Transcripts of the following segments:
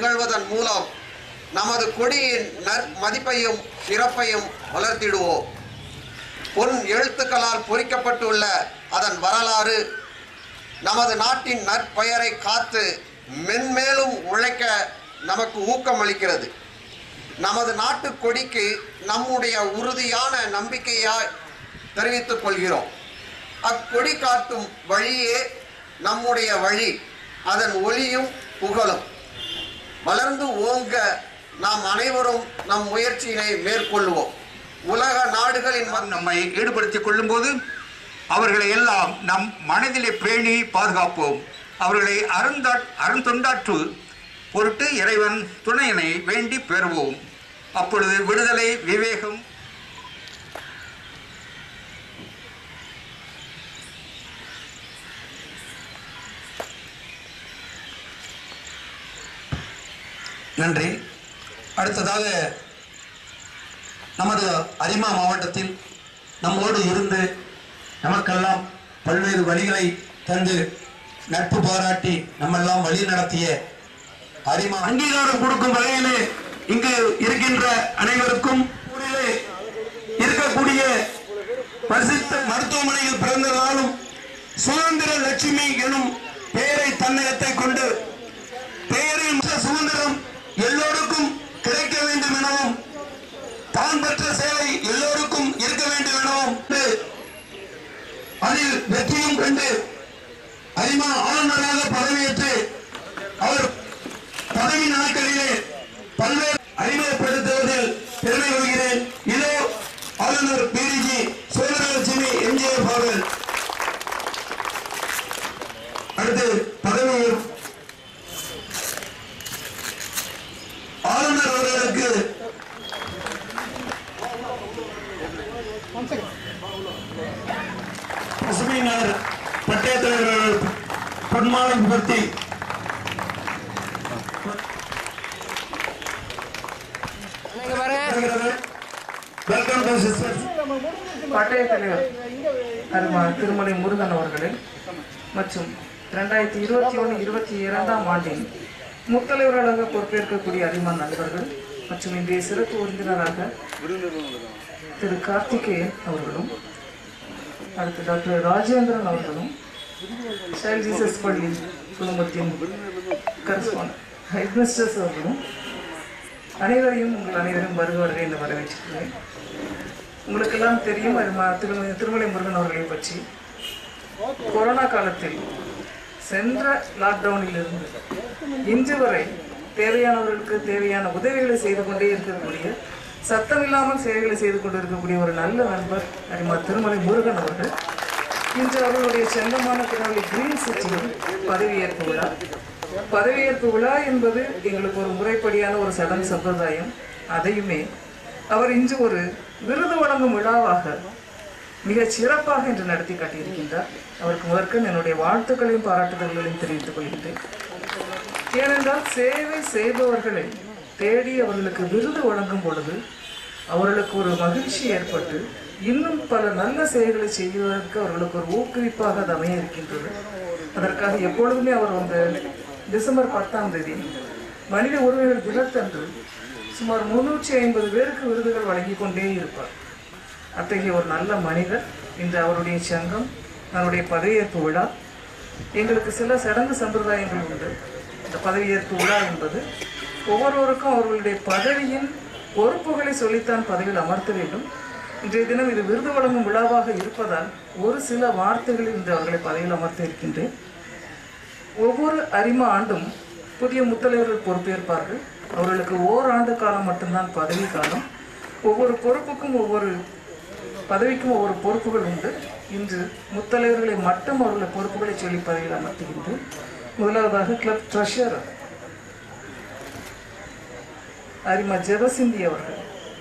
திகழ்வதன் மூலம் நமது கொடியின் நற் மதிப்பையும் சிறப்பையும் வளர்த்திடுவோம் பொன் எழுத்துக்களால் பொறிக்கப்பட்டுள்ள அதன் வரலாறு நமது நாட்டின் நற்பெயரை காத்து மென்மேலும் உழைக்க நமக்கு ஊக்கமளிக்கிறது நமது நாட்டு கொடிக்கு நம்முடைய உறுதியான நம்பிக்கையாய் தெரிவித்துக் கொள்கிறோம் அக்கொடி காட்டும் வழியே நம்முடைய வழி அதன் ஒளியும் புகழும் வளர்ந்து ஓங்க நாம் அனைவரும் நம் முயற்சியினை மேற்கொள்வோம் உலக நாடுகளின் மத்தியில் நம்மை ஈடுபடுத்திக் கொள்ளும்போது அவர்களை எல்லாம் நம் மனதிலே பேணி பாதுகாப்போம் அவர்களை அருந்தா அருந்தொண்டாற்று பொருட்டு இறைவன் துணையினை வேண்டி பெறுவோம் அப்பொழுது விடுதலை விவேகம் நன்றி அடுத்ததாக நமது அரிமா மாவட்டத்தில் நம்மோடு இருந்து நமக்கெல்லாம் பல்வேறு வழிகளை தந்து நட்பு பாராட்டி நம்மெல்லாம் வழி நடத்திய அரிமா அங்கீகாரம் கொடுக்கும் வகையிலே இங்கு இருக்கின்ற அனைவருக்கும் ஊரிலே இருக்கக்கூடிய பிரசித்த மருத்துவமனையில் பிறந்த நாளும் சுதந்திர லட்சுமி எனும் பெயரை தன்னகத்தை கொண்டு பெயரில் பெற்ற சுதந்திரம் எல்லோருக்கும் கிடைக்க வேண்டும் எனவும் தான் பெற்ற சேவை எல்லோருக்கும் இருக்க வேண்டும் எனவும் கண்டு, அதில் வெற்றியும் கண்டு அரிமா ஆளுநராக பதவியேற்று அவர் பதவி நாட்களிலே பல்வேறு அறிமுகப்படுத்துவதில் பெருமை கொள்கிறேன் இதோ ஆளுநர் பிரிஜி சுதந்திரலட்சுமி எம்ஜிஆர் அவர்கள் அடுத்து பதவியில் ஆளுநர் அவர்களுக்கு பசுமை நகர் பட்டய தலைவர் பொன்மாலை பற்றி வெல்கம் டு சிஸ்டர் பட்டய தலைவர் அருமா திருமலை முருகன் அவர்களே மற்றும் இரண்டாயிரத்தி இருபத்தி ஒன்று இருபத்தி இரண்டாம் ஆண்டில் முத்தலைவர்களாக பொறுப்பேற்கக்கூடிய அரிமா நண்பர்கள் மற்றும் இன்றைய சிறப்பு விருந்தினராக திரு கார்த்திகேயன் அவர்களும் அடுத்து டாக்டர் ராஜேந்திரன் அவர்களும் சைல்ட் ஜீசஸ் பள்ளி குடும்பத்தின் கரஸ்பாண்ட் ஹெட்மிஸ்டர்ஸ் அவர்களும் அனைவரையும் உங்கள் அனைவரும் வருக வருக என்று வரவேற்றுக்கிறேன் உங்களுக்கெல்லாம் தெரியும் அது ம- திருமலை திருமலை முருகன் அவர்களை பற்றி கொரோனா காலத்தில் சென்ற லாக்டவுனில் இருந்து இன்று வரை தேவையானவர்களுக்கு தேவையான உதவிகளை செய்து கொண்டே இருக்கக்கூடிய சத்தமில்லாமல் சேவைகளை செய்து கொண்டு இருக்கக்கூடிய ஒரு நல்ல நண்பர் அரிமா திருமலை முருகன் அவர்கள் இன்று அவர்களுடைய சொந்தமான திருநெல்வேலி கிரீன் சிட்டியில் பதவியேற்பு விழா பதவியேற்பு விழா என்பது எங்களுக்கு ஒரு முறைப்படியான ஒரு சடங்கு சம்பிரதாயம் அதையுமே அவர் இன்று ஒரு விருது வழங்கும் விழாவாக மிக சிறப்பாக இன்று நடத்தி காட்டியிருக்கின்றார் அவருக்கு முதற்கண் என்னுடைய வாழ்த்துக்களையும் பாராட்டுதல்களையும் தெரிவித்துக் கொள்கின்றேன் ஏனென்றால் சேவை செய்பவர்களை தேடி அவர்களுக்கு விருது வழங்கும் பொழுது அவர்களுக்கு ஒரு மகிழ்ச்சி ஏற்பட்டு இன்னும் பல நல்ல செயல்களை செய்வதற்கு அவர்களுக்கு ஒரு ஊக்குவிப்பாக அது அமைய இருக்கின்றது அதற்காக எப்பொழுதுமே அவர் வந்து டிசம்பர் பத்தாம் தேதி மனித உரிமைகள் தினத்தன்று சுமார் முன்னூற்றி ஐம்பது பேருக்கு விருதுகள் வழங்கி கொண்டே இருப்பார் அத்தகைய ஒரு நல்ல மனிதர் இன்று அவருடைய சங்கம் அவருடைய பதவியேற்பு விழா எங்களுக்கு சில சடங்கு சம்பிரதாயங்கள் உண்டு இந்த பதவியேற்பு விழா என்பது ஒவ்வொருவருக்கும் அவர்களுடைய பதவியின் பொறுப்புகளை சொல்லித்தான் பதவியில் அமர்த்த வேண்டும் இன்றைய தினம் இது விருது வழங்கும் விழாவாக இருப்பதால் ஒரு சில வார்த்தைகளில் இன்று அவர்களை பதவியில் அமர்த்த இருக்கின்றேன் ஒவ்வொரு அரிம ஆண்டும் புதிய முத்தலைவர்கள் பொறுப்பேற்பார்கள் அவர்களுக்கு ஓராண்டு காலம் மட்டும்தான் பதவி காலம் ஒவ்வொரு பொறுப்புக்கும் ஒவ்வொரு பதவிக்கும் ஒவ்வொரு பொறுப்புகள் உண்டு இன்று முத்தலைவர்களை மட்டும் அவர்களுடைய பொறுப்புகளை சொல்லி பதவியில் அமர்த்துகின்றேன் முதலாவதாக கிளப் ட்ரெஷரர் அரிமா ஜெபசிந்தி அவர்கள்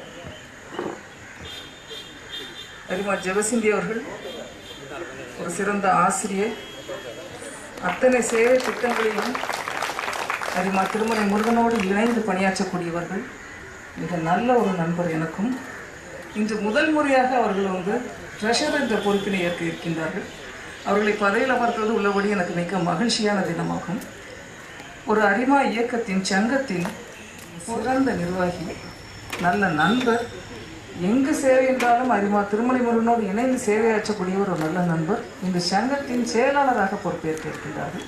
அரிமா ஜெபசிந்தி அவர்கள் ஒரு சிறந்த ஆசிரியர் அத்தனை சேவை திட்டங்களிலும் அரிமா திருமலை முருகனோடு இணைந்து பணியாற்றக்கூடியவர்கள் மிக நல்ல ஒரு நண்பர் எனக்கும் இன்று முதல் முறையாக அவர்கள் வந்து ட்ரெஷர் என்ற பொறுப்பினை ஏற்க இருக்கின்றார்கள் அவர்களை பதவியில் அமர்த்துவது உள்ளபடி எனக்கு மிக மகிழ்ச்சியான தினமாகும் ஒரு அரிமா இயக்கத்தின் சங்கத்தின் சிறந்த நிர்வாகி நல்ல நண்பர் எங்கு சேவை என்றாலும் அரிமா திருமலை முருகனோடு இணைந்து சேவையாற்றக்கூடிய ஒரு நல்ல நண்பர் இந்த சங்கத்தின் செயலாளராக பொறுப்பேற்க இருக்கின்றார்கள்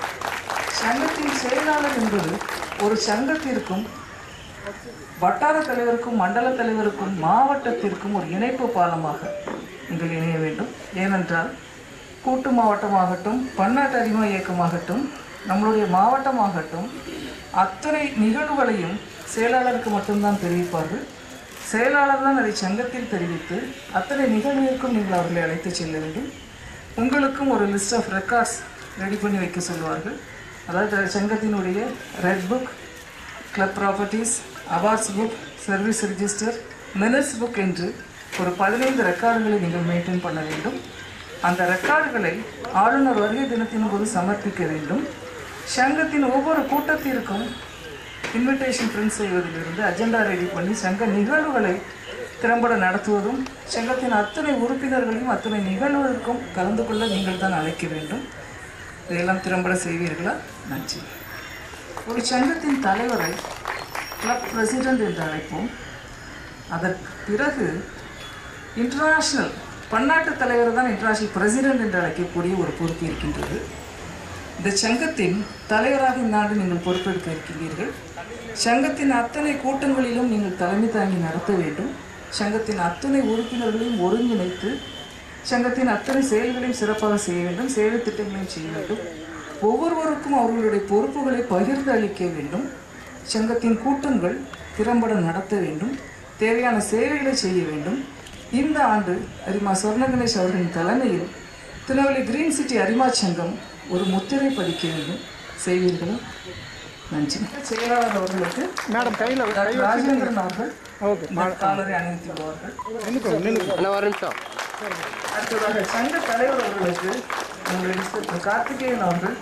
சங்கத்தின் செயலாளர் என்பது ஒரு சங்கத்திற்கும் வட்டார தலைவருக்கும் மண்டல தலைவருக்கும் மாவட்டத்திற்கும் ஒரு இணைப்பு பாலமாக நீங்கள் இணைய வேண்டும் ஏனென்றால் கூட்டு மாவட்டமாகட்டும் பன்னாட்டு அறிமுக இயக்கமாகட்டும் நம்மளுடைய மாவட்டமாகட்டும் அத்தனை நிகழ்வுகளையும் செயலாளருக்கு மட்டும்தான் தெரிவிப்பார்கள் செயலாளர் தான் அதை சங்கத்தில் தெரிவித்து அத்தனை நிகழ்விற்கும் நீங்கள் அவர்களை அழைத்து செல்ல வேண்டும் உங்களுக்கும் ஒரு லிஸ்ட் ஆஃப் ரெக்கார்ட்ஸ் ரெடி பண்ணி வைக்க சொல்வார்கள் அதாவது சங்கத்தினுடைய red book club properties awards book service register minutes book என்று ஒரு பதினைந்து ரெக்கார்டுகளை நீங்கள் மெயின்டைன் பண்ண வேண்டும் அந்த ரெக்கார்டுகளை ஆளுநர் வருகை தினத்தின் போது சமர்ப்பிக்க வேண்டும் சங்கத்தின் ஒவ்வொரு கூட்டத்திற்கும் இன்விடேஷன் பிரிண்ட் செய்வதிலிருந்து அஜெண்டா ரெடி பண்ணி சங்க நிகழ்வுகளை திறம்பட நடத்துவதும் சங்கத்தின் அத்தனை உறுப்பினர்களையும் அத்தனை நிகழ்வுகளுக்கும் கலந்து கொள்ள நீங்கள் தான் அழைக்க வேண்டும் இதையெல்லாம் திறம்பட செய்வீர்களா நன்றி ஒரு சங்கத்தின் தலைவரை கிளப் பிரசிடென்ட் என்று அழைப்போம் அதற்கு பிறகு இன்டர்நேஷ்னல் பன்னாட்டு தலைவர் தான் இன்டர்நேஷ்னல் பிரசிடென்ட் என்று அழைக்கக்கூடிய ஒரு பொறுப்பு இருக்கின்றது இந்த சங்கத்தின் தலைவராக இந்த ஆண்டு நீங்கள் பொறுப்பெடுக்க இருக்கின்றீர்கள் சங்கத்தின் அத்தனை கூட்டங்களிலும் நீங்கள் தலைமை தாங்கி நடத்த வேண்டும் சங்கத்தின் அத்தனை உறுப்பினர்களையும் ஒருங்கிணைத்து சங்கத்தின் அத்தனை செயல்களையும் சிறப்பாக செய்ய வேண்டும் சேவை திட்டங்களையும் செய்ய வேண்டும் ஒவ்வொருவருக்கும் அவர்களுடைய பொறுப்புகளை பகிர்ந்து அளிக்க வேண்டும் சங்கத்தின் கூட்டங்கள் திறம்பட நடத்த வேண்டும் தேவையான சேவைகளை செய்ய வேண்டும் இந்த ஆண்டு அரிமா சொர்ண கணேஷ் அவர்களின் தலைமையில் திருநெல்வேலி கிரீன் சிட்டி அரிமா சங்கம் ஒரு முத்திரை பதிக்க வேண்டும் செய்வீர்களா நன்றி செயலாளர் அவர்களுக்கு மேடம் கையில் ராஜேந்திரன் அவர்கள் காலரை அணிவித்து விடுவார்கள் அடுத்ததாக சங்க தலைவர் அவர்களுக்கு உங்களுடைய கார்த்திகேயன் அவர்கள்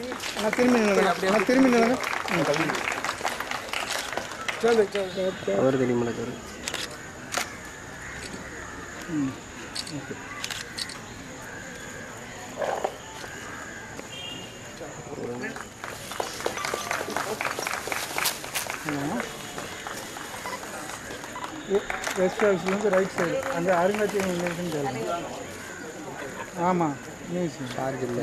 வெஸ்ட் ஹவுஸ்லேருந்து ரைட் சைடு அந்த அருங்காட்சியகம் எங்கே இருக்குன்னு தெரியல ஆமாம் மியூசியம் சார்ஜ் இல்லை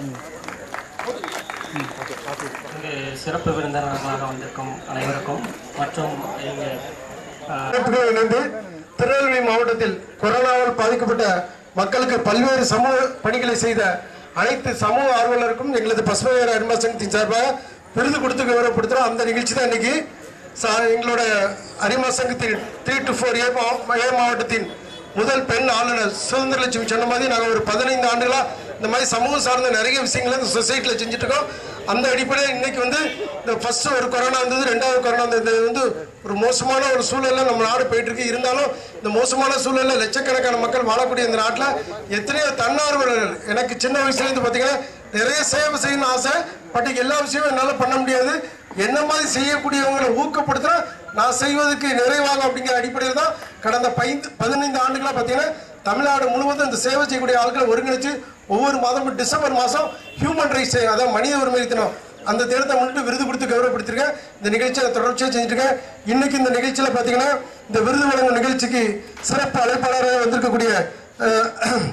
இங்கு சிறப்பு விருந்தினர்களாக வந்திருக்கும் அனைவருக்கும் மற்றும் எங்கள் அமைப்புகள் இணைந்து திருநெல்வேலி மாவட்டத்தில் கொரோனாவால் பாதிக்கப்பட்ட மக்களுக்கு பல்வேறு சமூக பணிகளை செய்த அனைத்து சமூக ஆர்வலருக்கும் எங்களது பசுமை அருமா சங்கத்தின் சார்பாக விருது கொடுத்து கௌரவப்படுத்துகிறோம் அந்த நிகழ்ச்சி தான் இன்னைக்கு சா- எங்களோட அரிமா சங்கத்தின் த்ரீ டு ஃபோர் ஏ மா- ஏ மாவட்டத்தின் முதல் பெண் ஆளுநர் சுதந்திரலட்சுமி சொன்ன மாதிரி நாங்கள் ஒரு பதினைந்து ஆண்டுகளாக இந்த மாதிரி சமூகம் சார்ந்த நிறைய விஷயங்களை இந்த சொசைட்டியில் செஞ்சுட்டு இருக்கோம் அந்த அடிப்படையில் இன்னைக்கு வந்து இந்த ஃபர்ஸ்ட் ஒரு கொரோனா வந்தது ரெண்டாவது கொரோனா வந்தது இது வந்து ஒரு மோசமான ஒரு சூழல்ல நம்ம நாடு போயிட்டு இருக்கு இருந்தாலும் இந்த மோசமான சூழல்ல லட்சக்கணக்கான மக்கள் வாழக்கூடிய இந்த நாட்டில் எத்தனையோ தன்னார்வலர்கள் எனக்கு சின்ன வயசுல இருந்து பார்த்தீங்கன்னா நிறைய சேவை செய்யணும்னு ஆசை பட் எல்லா விஷயமும் என்னால் பண்ண முடியாது என்ன மாதிரி செய்யக்கூடியவங்களை ஊக்கப்படுத்துறா நான் செய்வதற்கு நிறைவாக அப்படிங்கிற அடிப்படையில் தான் கடந்த பைந்து பதினைந்து ஆண்டுகளாக பார்த்தீங்கன்னா தமிழ்நாடு முழுவதும் இந்த சேவை செய்யக்கூடிய ஆட்களை ஒருங்கிணைச்சு ஒவ்வொரு மாதமும் டிசம்பர் மாதம் ஹியூமன் ரைட்ஸ் அதாவது மனித உரிமை தினம் அந்த தினத்தை முன்னிட்டு விருது கொடுத்து கௌரவப்படுத்திருக்கேன் இந்த நிகழ்ச்சியை நான் தொடர்ச்சியாக செஞ்சுட்டு இருக்கேன் இன்னைக்கு இந்த நிகழ்ச்சியில் பார்த்தீங்கன்னா இந்த விருது வழங்கும் நிகழ்ச்சிக்கு சிறப்பு அழைப்பாளராக வந்திருக்கக்கூடிய அஹ்,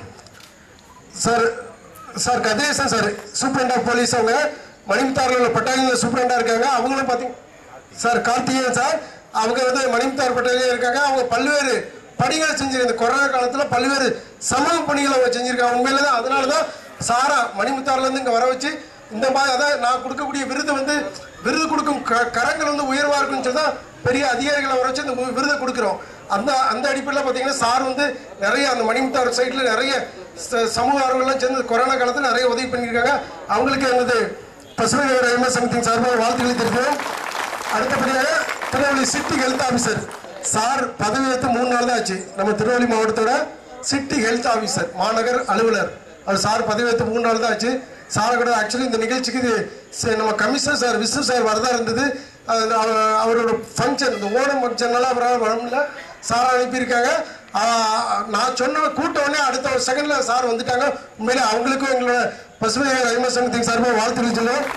sir sir Kathiresan sir superintendent of police அவங்க மணிமுத்தாரில் உள்ள பட்டாளியில் சூப்பரண்டாக இருக்காங்க அவங்களும் பார்த்தீங்க சார் கார்த்திகேயன் சார் அவங்க வந்து மணிமுத்தார் பட்டாளியில் இருக்காங்க அவங்க பல்வேறு பணிகளை செஞ்சிருக்காங்க இந்த கொரோனா காலத்தில் பல்வேறு சமூக பணிகளை அவங்க செஞ்சிருக்காங்க உண்மையில தான் அதனால தான் சாரா மணிமுத்தார்லேருந்து இங்கே வர வச்சு இந்த மாதிரி அதான் நான் கொடுக்கக்கூடிய விருது வந்து விருது கொடுக்கும் க கரங்கள் வந்து உயர்வாக இருக்குன்னு சொல்லி தான் பெரிய அதிகாரிகளை வர வச்சு இந்த வி- விருதை கொடுக்குறோம் அந்த அந்த அடிப்படையில் பார்த்தீங்கன்னா சார் வந்து நிறைய அந்த மணிமுத்தார் சைடில் நிறைய ச- சமூக ஆர்வங்கள்லாம் சேர்ந்து கொரோனா காலத்தில் நிறைய உதவி பண்ணியிருக்காங்க அவங்களுக்கு எனது பசுமை ரயில்வே சங்கத்தின் சார்பாக வாழ்த்துக்களை தெரிவிக்கிறோம் அடுத்தபடியாக Tirunelveli city health officer sir பதவி ஏற்று மூணு நாள் தான் ஆச்சு நம்ம திருநெல்வேலி மாவட்டத்தோட சிட்டி ஹெல்த் ஆஃபீஸர் மாநகர் அலுவலர் அவர் சார் பதவி ஏற்று மூணு நாள் தான் ஆச்சு சாரை கூட ஆக்சுவலி இந்த நிகழ்ச்சிக்கு இது ச- நம்ம கமிஷனர் சார் விஷ்ணு சார் வரதா இருந்தது அது அவ- அவரோட ஃபங்க்ஷன் இந்த ஓணம் ஃபங்க்ஷன்னால அவரால் வர முடியல சார் அனுப்பியிருக்காங்க ஆ, நான் சொன்ன கூட்ட உடனே அடுத்த ஒரு செகண்ட்ல சார் வந்துட்டாங்க உண்மையிலே அவங்களுக்கும் எங்களோட பசுமை ரயில்வே சங்கத்தின் சார்பாக வாழ்த்துக்கள் சொல்லுவோம்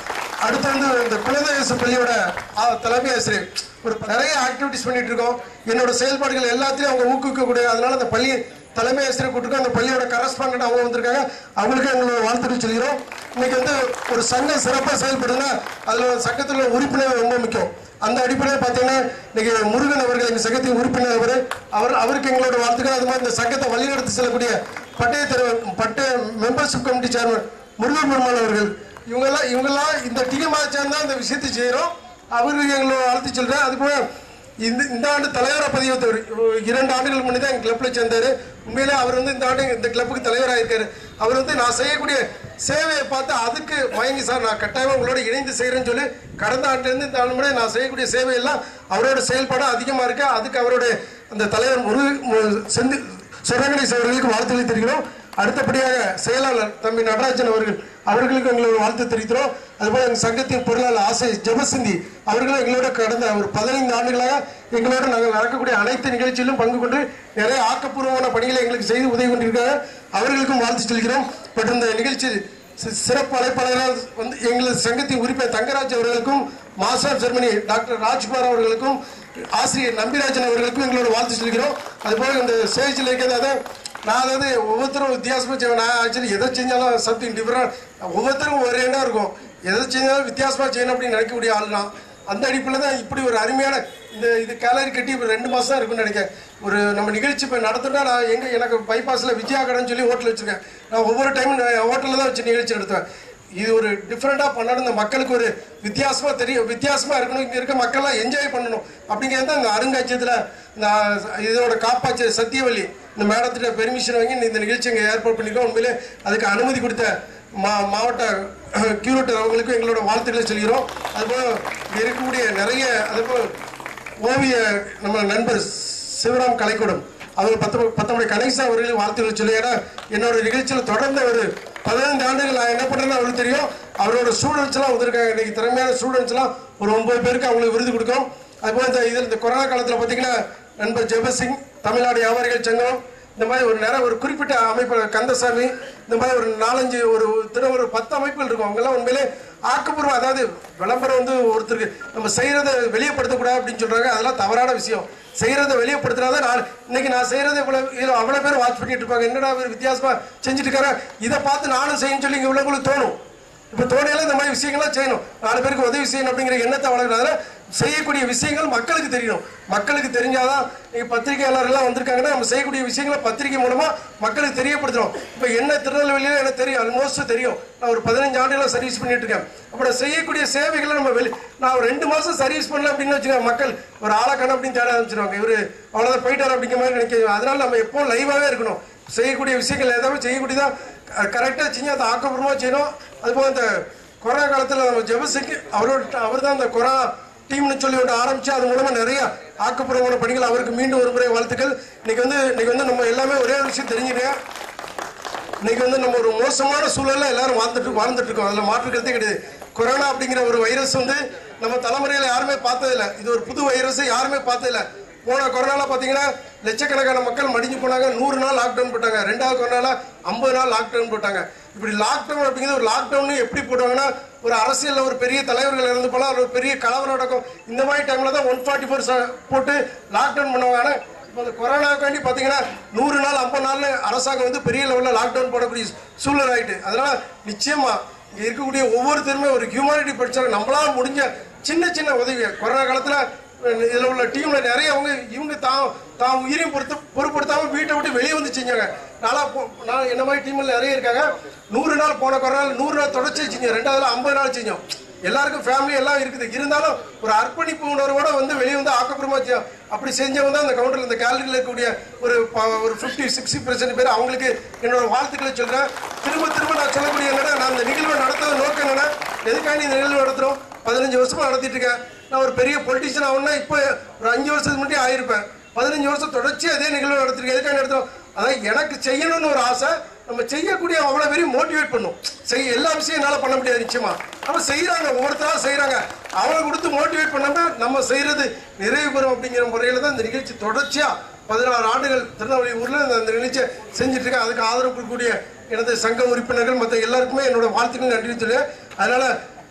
அடுத்து வந்து இந்த குலதேச பள்ளியோட ஆ, தலைமை ஆசிரியர் ஒரு நிறைய ஆக்டிவிட்டிஸ் பண்ணிட்டு இருக்கோம் என்னோட செயல்பாடுகள் எல்லாத்தையும் அவங்க ஊக்குவிக்கக்கூடிய அதனால அந்த பள்ளி தலைமை ஆசிரியர் கூட்டிருக்கோம் அந்த பள்ளியோட கரஸ்பாண்டன்ட் அவங்க வந்திருக்காங்க அவங்களுக்கு எங்களோட வாழ்த்துக்கள் சொல்கிறோம் இன்னைக்கு வந்து ஒரு சங்கம் சிறப்பாக செயல்படுதுன்னா அதில் சங்கத்தில் உள்ள உறுப்பினர் ரொம்ப முக்கியம் அந்த அடிப்படையில் பார்த்தீங்கன்னா இன்னைக்கு முருகன் அவர்கள் எங்கள் சங்கத்தின் உறுப்பினர் அவர் அவர் அவருக்கு எங்களோட வாழ்த்துக்கள் அது மாதிரி இந்த சங்கத்தை வழிநடத்தி செல்லக்கூடிய பட்டய தலைவர் பட்டய membership committee chairman Murugan Perumal அவர்கள் இவங்கெல்லாம் இவங்கெல்லாம் இந்த டீமாக சேர்ந்தா இந்த விஷயத்தை செய்கிறோம் அவருக்கு எங்களோட வாழ்த்து சொல்கிறேன் அது போல இந்த இந்த ஆண்டு தலைவராக பதிவத்தவர் இரண்டு ஆண்டுகள் முன்னாடி தான் எங்கள் கிளப்பில் சேர்ந்தார் உண்மையிலே அவர் வந்து இந்த ஆண்டு இந்த கிளப்புக்கு தலைவராக இருக்காரு அவர் வந்து நான் செய்யக்கூடிய சேவையை பார்த்து அதுக்கு வாங்கி சார் நான் கட்டாயமாக உங்களோட இணைந்து செய்கிறேன்னு சொல்லி கடந்த ஆண்டுலேருந்து இந்த ஆண்டு முன்னாடி நான் செய்யக்கூடிய சேவையெல்லாம் அவரோட செயல்பாடு அதிகமாக இருக்கு அதுக்கு அவருடைய அந்த தலைவர் முரு மு- செந்தி சுரங்கணேஷ் அவர்களுக்கு வாழ்த்துக்களை தெரிவிக்கிறோம் அடுத்தபடியாக செயலாளர் தம்பி நடராஜன் அவர்கள் அவர்களுக்கு எங்களோட வாழ்த்து தெரிவிக்கிறோம் அதுபோல எங்கள் சங்கத்தின் பொருளாளர் ஆசை ஜெபசிந்தி அவர்களும் எங்களோட கடந்த ஒரு பதினைந்து ஆண்டுகளாக எங்களோட நாங்கள் நடக்கக்கூடிய அனைத்து நிகழ்ச்சியிலும் பங்கு கொண்டு நிறைய ஆக்கப்பூர்வமான பணிகளை எங்களுக்கு செய்து உதவி கொண்டிருக்காங்க அவர்களுக்கும் வாழ்த்து சொல்கிறோம் பட் இந்த நிகழ்ச்சி சி- சிறப்பு அழைப்பாளரால் வந்து எங்களது சங்கத்தின் உறுப்பினர் தங்கராஜ் அவர்களுக்கும் மாஸ்டர் ஜெர்மனி டாக்டர் ராஜ்குமார் அவர்களுக்கும் ஆசிரியர் நம்பிராஜன் அவர்களுக்கும் எங்களோட வாழ்த்து சொல்கிறோம் அதுபோல இந்த ஸ்டேஜில் இருக்கிறது அதான் நான் அதாவது ஒவ்வொருத்தரும் வித்தியாசமாக செய்வேன் நான் ஆக்சுவலி எதை செஞ்சாலும் சம்திங் டிஃப்ரெண்ட் ஒவ்வொருத்தரும் ஒரே எண்ணம் இருக்கும் எதை செஞ்சாலும் வித்தியாசமாக செய்யணும் அப்படின்னு நினைக்கக்கூடிய ஆள் தான் அந்த அடிப்பில் தான் இப்படி ஒரு அருமையான இந்த இது கேலரி கட்டி இப்போ ரெண்டு மாதம் தான் இருக்குன்னு நினைக்கிறேன் ஒரு நம்ம நிகழ்ச்சி இப்போ நடத்துனா நான் எங்கே எனக்கு பைபாஸில் விஜயா கடைன்னு சொல்லி ஹோட்டல் வச்சுருக்கேன் நான் ஒவ்வொரு டைமும் ஹோட்டலில் தான் வச்சு நிகழ்ச்சி நடத்துவேன் இது ஒரு டிஃப்ரெண்ட்டாக பண்ணணும் இந்த மக்களுக்கு ஒரு வித்தியாசமாக தெரியும் வித்தியாசமாக இருக்கணும் இங்கே இருக்க மக்கள்லாம் என்ஜாய் பண்ணணும் அப்படிங்கிறது தான் இந்த அருங்காட்சியகத்தில் நான் இதோட காப்பாற்று சத்தியவள்ளி இந்த மேடத்திட்ட பெர்மிஷன் வாங்கி இந்த நிகழ்ச்சி இங்கே ஏற்பாடு பண்ணியிருக்கோம் உண்மையிலே அதுக்கு அனுமதி கொடுத்த மா மாவட்ட கியூரேட்டர் அவங்களுக்கும் எங்களோட வாழ்த்துக்களை சொல்கிறோம் அதுபோல் இங்கே இருக்கக்கூடிய நிறைய அதுபோல் ஓவிய நம்ம நண்பர் சிவராம் கலைக்கூடம் அவர் பத்து பத்தொன்பது கணேசன் அவர்களையும் வாழ்த்துக்கள் சொல்லி ஏன்னா என்னோட நிகழ்ச்சியில் தொடர்ந்து ஒரு பதினைந்து ஆண்டுகள் நான் என்ன பண்ணுறேன்னு அவருக்கு தெரியும் அவரோட ஸ்டூடெண்ட்ஸ் எல்லாம் வந்திருக்காங்க இன்னைக்கு திறமையான ஸ்டூடெண்ட்ஸ் எல்லாம் ஒரு ஒன்பது பேருக்கு அவங்களுக்கு விருது கொடுக்கும் அதுபோல் இந்த இதில் இந்த கொரோனா காலத்தில் பார்த்தீங்கன்னா நண்பர் ஜெபசிங் தமிழ்நாடு வியாபாரிகள் சங்கம் இந்த மாதிரி ஒரு நிறைய ஒரு குறிப்பிட்ட அமைப்பு கந்தசாமி இந்த மாதிரி ஒரு நாலஞ்சு ஒரு தின ஒரு பத்து அமைப்புகள் இருக்கும் அவங்கெல்லாம் உண்மையிலே ஆக்கப்பூர்வம் அதாவது விளம்பரம் வந்து ஒருத்தருக்கு நம்ம செய்கிறத வெளியப்படுத்தக்கூடாது அப்படின்னு சொல்கிறாங்க அதெல்லாம் தவறான விஷயம் செய்கிறத வெளியப்படுத்தினாதான் நான் இன்னைக்கு நான் செய்கிறத இவ்வளோ இதில் அவ்வளோ பேர் வாட்ச் பண்ணிட்டு இருப்பாங்க என்னடா இவர் வித்தியாசமாக செஞ்சுட்டு இருக்காரு இதை பார்த்து நானும் செய்யணும்னு சொல்லி இங்கே உள்ளவங்களுக்கு தோணும் இப்போ தோணையில இந்த மாதிரி விஷயங்கள்லாம் செய்யணும் நாலு பேருக்கு உதவி செய்யணும் அப்படிங்கிற எண்ணத்தை வளர்க்குறதுல செய்யக்கூடிய விஷயங்கள் மக்களுக்கு தெரியணும் மக்களுக்கு தெரிஞ்சாதான் நீங்கள் பத்திரிகையாளர்கள்லாம் வந்திருக்காங்கன்னா நம்ம செய்யக்கூடிய விஷயங்களை பத்திரிகை மூலமா மக்களுக்கு தெரியப்படுத்துறோம் இப்போ என்ன திருநெல்வேலியில் எனக்கு தெரியும் ஆல்மோஸ்ட் தெரியும் நான் ஒரு பதினஞ்சு ஆண்டுகளா சர்வீஸ் பண்ணிட்டு இருக்கேன் அப்போ நான் செய்யக்கூடிய சேவைகளை நம்ம வெளி நான் ஒரு ரெண்டு மாசம் சர்வீஸ் பண்ணல அப்படின்னு வச்சுக்கோங்க மக்கள் ஒரு ஆளக்கணம் அப்படின்னு தேட ஆரம்பிச்சிருவாங்க இவர் அவ்வளோதான் போயிட்டார் அப்படிங்கிற மாதிரி நினைக்க அதனால நம்ம எப்பவும் லைவாகவே இருக்கணும் செய்யக்கூடிய விஷயங்கள் ஏதாவது செய்யக்கூடியதான் கரெக்டாக செஞ்சு அதை ஆக்கப்பூர்வமாக செய்யணும் அதுபோல் இந்த கொரோனா காலத்தில் நம்ம ஜெபசிக்கு அவரோட அவர் தான் இந்த கொரோனா டீம்னு சொல்லி ஒன்று ஆரம்பிச்சு அது மூலமாக நிறைய ஆக்கப்பூர்வமான பணிகள் அவருக்கு மீண்டும் ஒரு முறை வாழ்த்துக்கள் இன்னைக்கு வந்து இன்னைக்கு வந்து நம்ம எல்லாமே ஒரே ஒரு விஷயம் தெரிஞ்சுக்கிறேன் இன்னைக்கு வந்து நம்ம ஒரு மோசமான சூழல்ல எல்லாரும் வாழ்ந்துட்டு வாழ்ந்துட்டு இருக்கோம் அதில் மாற்றுக்கிறதே கிடையாது கொரோனா அப்படிங்கிற ஒரு வைரஸ் வந்து நம்ம தலைமுறையில யாருமே பார்த்ததில்ல இது ஒரு புது வைரஸ் யாருமே பார்த்ததில்ல போன கொரோனால பார்த்தீங்கன்னா லட்சக்கணக்கான மக்கள் மடிஞ்சு போனாங்க நூறு நாள் லாக்டவுன் போட்டாங்க ரெண்டாவது கொரோனால ஐம்பது நாள் லாக்டவுன் போட்டாங்க இப்படி லாக்டவுன் அப்படிங்கிறது ஒரு லாக்டவுன் எப்படி போட்டாங்கன்னா ஒரு அரசியலில் ஒரு பெரிய தலைவர்கள் இறந்து போலாம் ஒரு பெரிய கலவரம் நடக்கும் இந்த மாதிரி டைமில் தான் ஒன் ஃபார்ட்டி ஃபோர் போட்டு லாக்டவுன் பண்ணுவாங்க ஆனால் இப்போ இந்த கொரோனாக்காண்டி பார்த்தீங்கன்னா நூறு நாள் ஐம்பது நாள்னு அரசாங்கம் வந்து பெரிய லெவலில் லாக்டவுன் போடக்கூடிய சூழல் ஆயிட்டு அதனால நிச்சயமா இங்கே இருக்கக்கூடிய ஒவ்வொருத்தருமே ஒரு ஹியூமானிட்டி படிச்சாங்க நம்மளால முடிஞ்ச சின்ன சின்ன உதவியை கொரோனா காலத்தில் இதில் உள்ள டீம்ல நிறைய அவங்க இவங்க தான் தான் உயிரையும் பொறுத்து பொருட்படுத்தாம வீட்டை விட்டு வெளியே வந்து செஞ்சாங்க நாளா போ நான் என்ன மாதிரி டீம்ல நிறைய இருக்காங்க நூறு நாள் போன கொரோனா நூறு நாள் தொடர்ச்சி செஞ்சோம் ரெண்டாவது ஐம்பது நாள் செஞ்சோம் எல்லாருக்கும் ஃபேமிலி எல்லாம் இருக்குது இருந்தாலும் ஒரு அர்ப்பணிப்பு உணர்வோட வந்து வெளியே வந்து ஆக்கப்பூர்வமா செஞ்சோம். அப்படி செஞ்சவங்க தான் இந்த கவுண்டரில் இந்த கேலரியில் இருக்கக்கூடிய ஒரு ப- ஒரு ஃபிஃப்டி சிக்ஸ்டி பர்சன்ட் பேர் அவங்களுக்கு என்னோட வாழ்த்துக்களை சொல்றேன் திரும்ப திரும்ப நான் சொல்லக்கூடிய என்னன்னா நான் இந்த நிகழ்வை நடத்துறது நோக்கம் என்னன்னா எதுக்காண்டி இந்த நிகழ்வு நடத்துறோம் பதினஞ்சு வருஷமா நடத்திட்டு இருக்கேன் நான் ஒரு பெரிய பொலிட்டிஷியன் ஆகணும்னா இப்போ ஒரு அஞ்சு வருஷத்துக்கு முன்னாடி ஆயிருப்பேன் பதினஞ்சு வருஷம் தொடர்ச்சி அதே நிகழ்வு நடத்திருக்கேன் எதுக்காக நடத்துறோம் அதான் எனக்கு செய்யணும்னு ஒரு ஆசை நம்ம செய்யக்கூடிய அவ்வளோ பேரையும் மோட்டிவேட் பண்ணும் செய்ய எல்லா விஷயம் என்னால் பண்ண முடியாது நிச்சயமா நம்ம செய்கிறாங்க ஒவ்வொருத்தராக செய்கிறாங்க அவங்களை கொடுத்து மோட்டிவேட் பண்ணாம நம்ம செய்கிறது நிறைவு பெறும் அப்படிங்கிற முறையில் தான் இந்த நிகழ்ச்சி தொடர்ச்சியாக பதினாறு ஆண்டுகள் திருநெல்வேலி ஊரில் இந்த இந்த நிகழ்ச்சியை செஞ்சுட்டு இருக்கேன் அதுக்கு ஆதரவு கொடுக்கக்கூடிய எனது சங்க உறுப்பினர்கள் மற்ற எல்லாருக்குமே என்னோட வாழ்த்துக்கள் நன்றி சொல்லி அதனால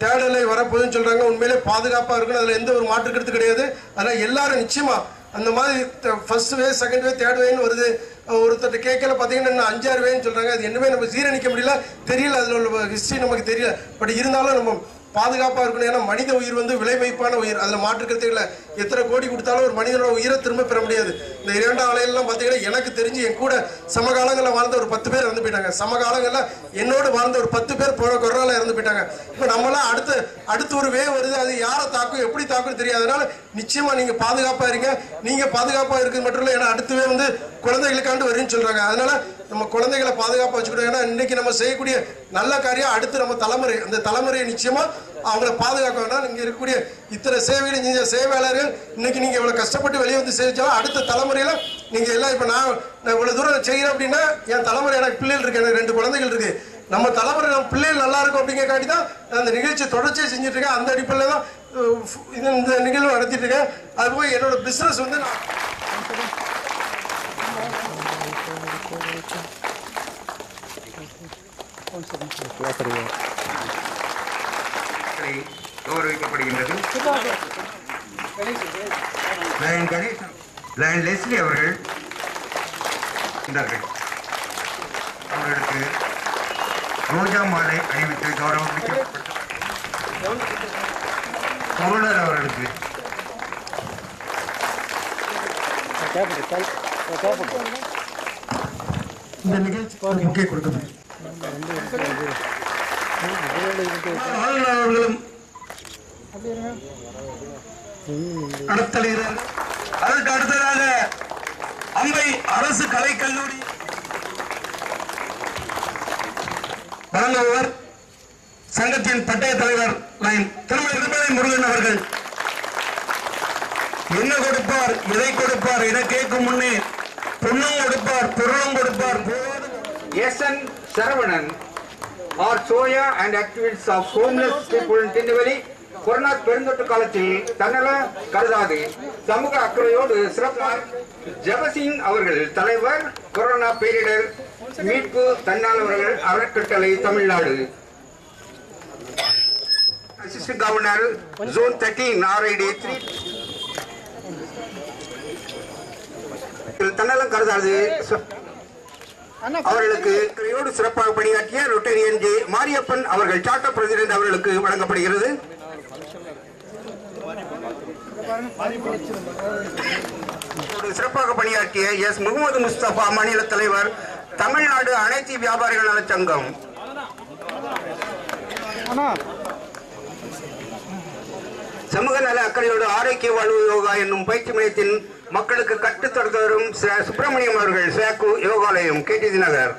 தேடலை வரப்போகுதுன்னு சொல்றாங்க உண்மையிலே பாதுகாப்பா இருக்கணும் அதுல எந்த ஒரு மாற்று கருத்து கிடையாது அதனால எல்லாரும் நிச்சயமா அந்த மாதிரி first wave second wave third வேன்னு வருது ஒருத்தர் கேட்கல பார்த்தீங்கன்னா இன்னும் அஞ்சாறு வேன்னு சொல்றாங்க அது என்னமே நம்ம ஜீரணிக்க முடியல தெரியல அதுல உள்ள ஹிஸ்டரி நமக்கு தெரியல பட் இருந்தாலும் நம்ம பாதுகாப்பாக இருக்கணும் ஏன்னா மனித உயிர் வந்து விலை மதிப்பான உயிர் அதில் மாற்றுக்கிறதே இல்லை எத்தனை கோடி கொடுத்தாலும் ஒரு மனிதனோட உயிரை திரும்ப பெற முடியாது இந்த இரண்டாம் அலையெல்லாம் பார்த்தீங்கன்னா எனக்கு தெரிஞ்சு என் கூட சமகாலங்களில் வாழ்ந்த ஒரு பத்து பேர் இறந்து போயிட்டாங்க சமகாலங்களில் என்னோடு வாழ்ந்த ஒரு பத்து பேர் போன கொரோனால இறந்து போயிட்டாங்க இப்போ நம்மளாம் அடுத்து அடுத்து ஒரு வே வருது அது யாரை தாக்கும் எப்படி தாக்கும் தெரியாது அதனால நிச்சயமா நீங்க பாதுகாப்பா இருங்க நீங்க பாதுகாப்பா இருக்கிறது மட்டும் இல்லை ஏன்னா அடுத்து வே வந்து குழந்தைகளுக்காண்டு வருன்னு சொல்றாங்க அதனால நம்ம குழந்தைகளை பாதுகாப்பாக வச்சுக்கணும் ஏன்னா இன்னைக்கு நம்ம செய்யக்கூடிய நல்ல காரியம் அடுத்து நம்ம தலைமுறை அந்த தலைமுறையை நிச்சயமா அவங்கள பாதுகாக்க வேண்டாம் இங்க இருக்கக்கூடிய இத்தனை சேவைகளை செஞ்ச சேவையாளர்கள் இன்னைக்கு நீங்க இவ்வளவு கஷ்டப்பட்டு வெளியே வந்து செஞ்சாலும் அடுத்த தலைமுறையில நீங்க எல்லாம் இப்ப நான் நான் இவ்வளவு தூரம் செய்யறேன் அப்படின்னா என் தலைமுறை எனக்கு பிள்ளைகள் இருக்கு எனக்கு ரெண்டு குழந்தைகள் இருக்கு நம்ம தலைமுறை நம்ம பிள்ளைகள் நல்லா இருக்கும் அப்படிங்கிற காட்டி தான் நான் அந்த நிகழ்ச்சி தொடர்ச்சியாக செஞ்சுட்டு இருக்கேன் அந்த அடிப்படையில் தான் அஹ், இது இந்த நிகழ்வு நடத்திட்டு இருக்கேன் அது போய் என்னோட பிசினஸ் வந்து நான் மக்களை கௌரவிக்கப்படுகின்றது லயன் கணேசன் லயன் லெஸ்லி அவர்கள் இருந்தார்கள் அவர்களுக்கு ரோஜா மாலை அணிவித்து கௌரவப்படுத்தப்பட்டார் கவுனர் அவர்களுக்கு இந்த நிகழ்ச்சி முக்கிய கொடுக்கணும் ஆளுநர் அவர்களும் நடத்தலுகிறார் அதற்கு அடுத்ததாக அம்பை அரசு கலைக்கல்லூரி வழங்குபவர் சங்கத்தின் பட்டய தலைவர் லைன் திருமணி திருமலை முருகன் அவர்கள் என்ன கொடுப்பார் எதை கொடுப்பார் என கேட்கும் முன்னே பொண்ணும் கொடுப்பார் பொருளும் கொடுப்பார் போவாது எஸ்என் சரவணன் ஆர் சோயா and activities of homeless people திண்டுவெளி கொரோனா பெருந்தொற்று காலத்தில் தன்னல கருதாது சமூக அக்கறையோடு சிறப்பார் ஜெபசிங் அவர்கள் தலைவர் கொரோனா பேரிடர் மீட்பு தன்னார்வலர்கள் அறக்கட்டளை Tamil Nadu assistant governor zone thirteen RID three தன்னலம் கருதாது ச- அவர்களுக்கு கிரையோடு சிறப்பாக பணியாற்றிய ரொட்டேரியன் ஜே மாரியப்பன் அவர்கள் சார்ட்டர் பிரசிடென்ட் அவர்களுக்கு வழங்கப்படுகிறது இதோடு சிறப்பாக பணியாற்றிய எஸ் முகமது முஸ்தபா மாநில தலைவர் தமிழ்நாடு அனைத்து வியாபாரிகள் நலச் சங்கம் அண்ணா சமூக நல அக்கறையோடு ஆரோக்கிய வாழ்வு யோகா என்னும் பயிற்சி மையத்தின் மக்களுக்கு கற்றுத்தர வரும் ச- சுப்பிரமணியம் அவர்கள் சேக்கு யோகாலயம் கேடிசி நகர்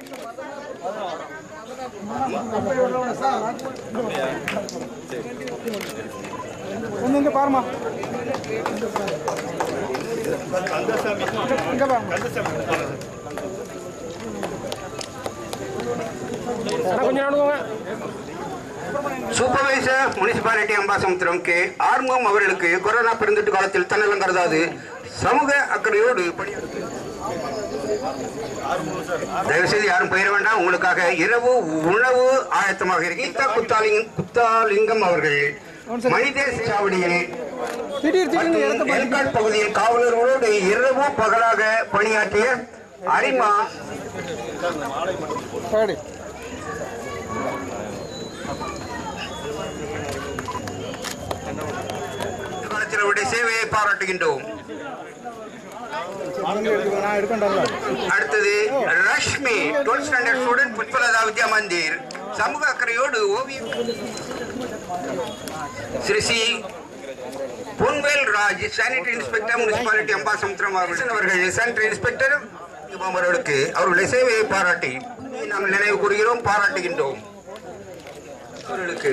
ஒன்று இங்கே பாருமா இங்கே பாருங்க கொஞ்சம் நடுவோங்க supervisor municipality Ambasamudram K Armugam அவர்களுக்கு கொரோனா பெருந்தொற்று காலத்தில் தன்னலம் கருதாது சமூக அக்கறையோடு பணியாற்று தயவு செய்து யாரும் போயிட வேண்டாம் உங்களுக்காக இரவு உணவு ஆயத்தமாக இருக்கு கீதா குத்தாலிங் குத்தாலிங்கம் அவர்கள் மனித சாவடியில் திடீர் திடீர்னு மற்றும் இடத்த பாருங்க எல்காட் பகுதியில் காவலர்களோடு இரவு பகலாக பணியாற்றிய அரிமா சரி காலத்தில் அவருடைய சேவையை பாராட்டுகின்றோம் நீங்க எடுத்துக்கோங்க நான் எடுக்கண்டல அடுத்தது Rashmi twelfth standard student Pushpalatha Vidya Mandir சமூக அக்கறையோடு ஓவியம் Shri C Ponvel Raj sanitary inspector municipality Ambasamudram அவர்கள் அவர்கள் சானிட்டரி இன்ஸ்பெக்டர் அவர்களுக்கு அவர்களுடைய சேவையை பாராட்டி நாம் நினைவு கூறுகிறோம் பாராட்டுகின்றோம் அவர்களுக்கு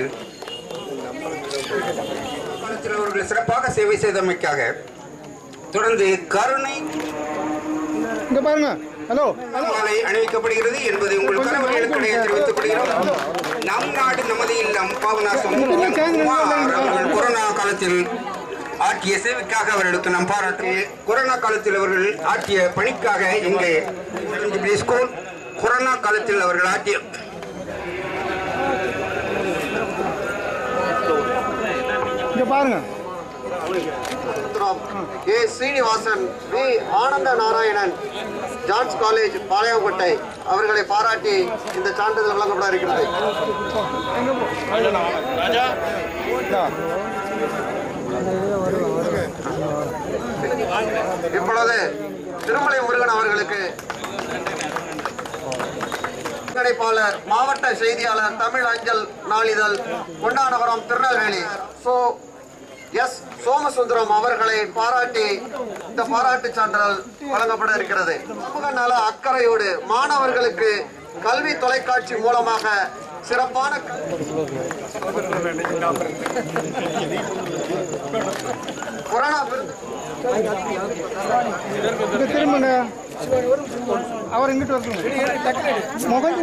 காலத்தில் அவர்கள் சிறப்பாக சேவை செய்தமைக்காக தொடர்ந்து கருணை இங்கே பாருங்க ஹலோ மாலை அணிவிக்கப்படுகிறது என்பதை உங்கள் கணவர்களுக்கிடையே தெரிவித்துக் கொள்கிறோம் நம் நாடு நமது இல்லம் பாவனாசம் அவர்கள் கொரோனா காலத்தில் ஆற்றிய சேவைக்காக அவர்களுக்கு நாம் பாராட்டு கொரோனா காலத்தில் அவர்கள் ஆற்றிய பணிக்காக இங்கே ஸ்கூல் கொரோனா காலத்தில் அவர்கள் ஆற்றிய இங்கே பாருங்க சுந்தரம், ஏ சீனிவாசன் வி ஆனந்த நாராயணன் ஜான்ஸ் காலேஜ் பாளையங்கோட்டை அவர்களை பாராட்டி இந்த சான்றிதழ் வழங்கப்பட இருக்கிறது இப்பொழுது திருமலை முருகன் அவர்களுக்கு ஒருங்கிணைப்பாளர் மாவட்ட செய்தியாளர் தமிழ் அஞ்சல் நாளிதழ் கொண்டாநகரம் திருநெல்வேலி சோ எஸ் சோமசுந்தரம் அவர்களை பாராட்டி இந்த பாராட்டு சான்றிதழ் வழங்கப்பட இருக்கிறது சமூக நல அக்கறையோடு மாணவர்களுக்கு கல்வி தொலைக்காட்சி மூலமாக சிறப்பான கொரோனா விருது இங்கே திரும்புங்க அவர் இங்கிட்டு வரணும் முகம்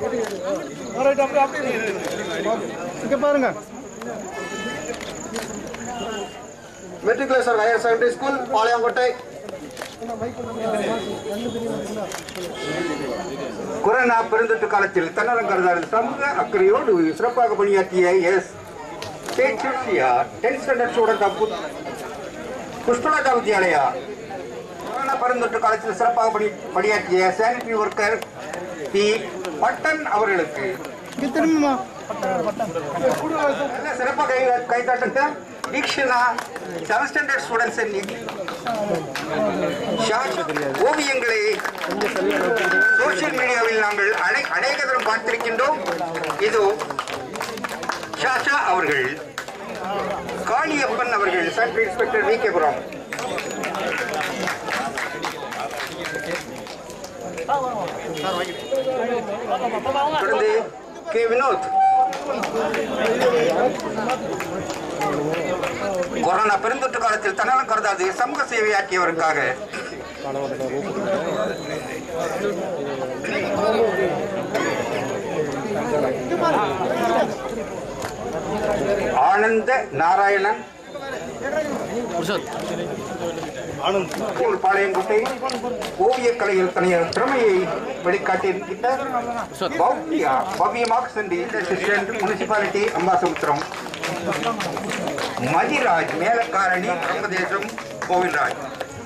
இங்கே பாருங்க matriculation higher secondary school Palayamkottai corona பெருந்தொற்று காலத்தில் தன்னலம் கருதாரில் சமூக அக்கறையோடு சிறப்பாக பணியாற்றிய எஸ் சேட்சியா tenth standard student of Pushpalatha Vidyalaya corona பெருந்தொற்று காலத்தில் சிறப்பாக பணி பணியாற்றிய சானிட்டரி ஒர்க்கர் டி பட்டன் அவர்களுக்கு இங்கே திரும்புமா நல்ல சிறப்பாக கை கைத்தாட்டத்தை தீக்ஷனா செவன் ஸ்டாண்டர்ட் ஸ்டூடெண்ட்ஸ் ஓவியங்களை சோசியல் மீடியாவில் நாங்கள் அனை அநேக தரம் பார்த்திருக்கின்றோம் இது ஷாஷா அவர்கள் காளியப்பன் அவர்கள் சப் இன்ஸ்பெக்டர் வி கேபுரம் தொடர்ந்து கே வினோத் கொரோனா பெருந்தொற்று காலத்தில் தன்னலம் கருதாது சமூக சேவையாற்றியவருக்காக ஆனந்த நாராயணன் ஸ்கூல் பாளையங்கோட்டை ஓவியக் கலையில் தனியார் திறமையை வெளிக்காட்டியிருக்கின்ற பவ்யா பவ்யமாக சென்று அசிஸ்டன்ட் முனிசிபாலிட்டி அம்பாசமுத்திரம் மதிராஜ் மேலக்காரணி பிரம்மதேசம் கோவில்ராஜ்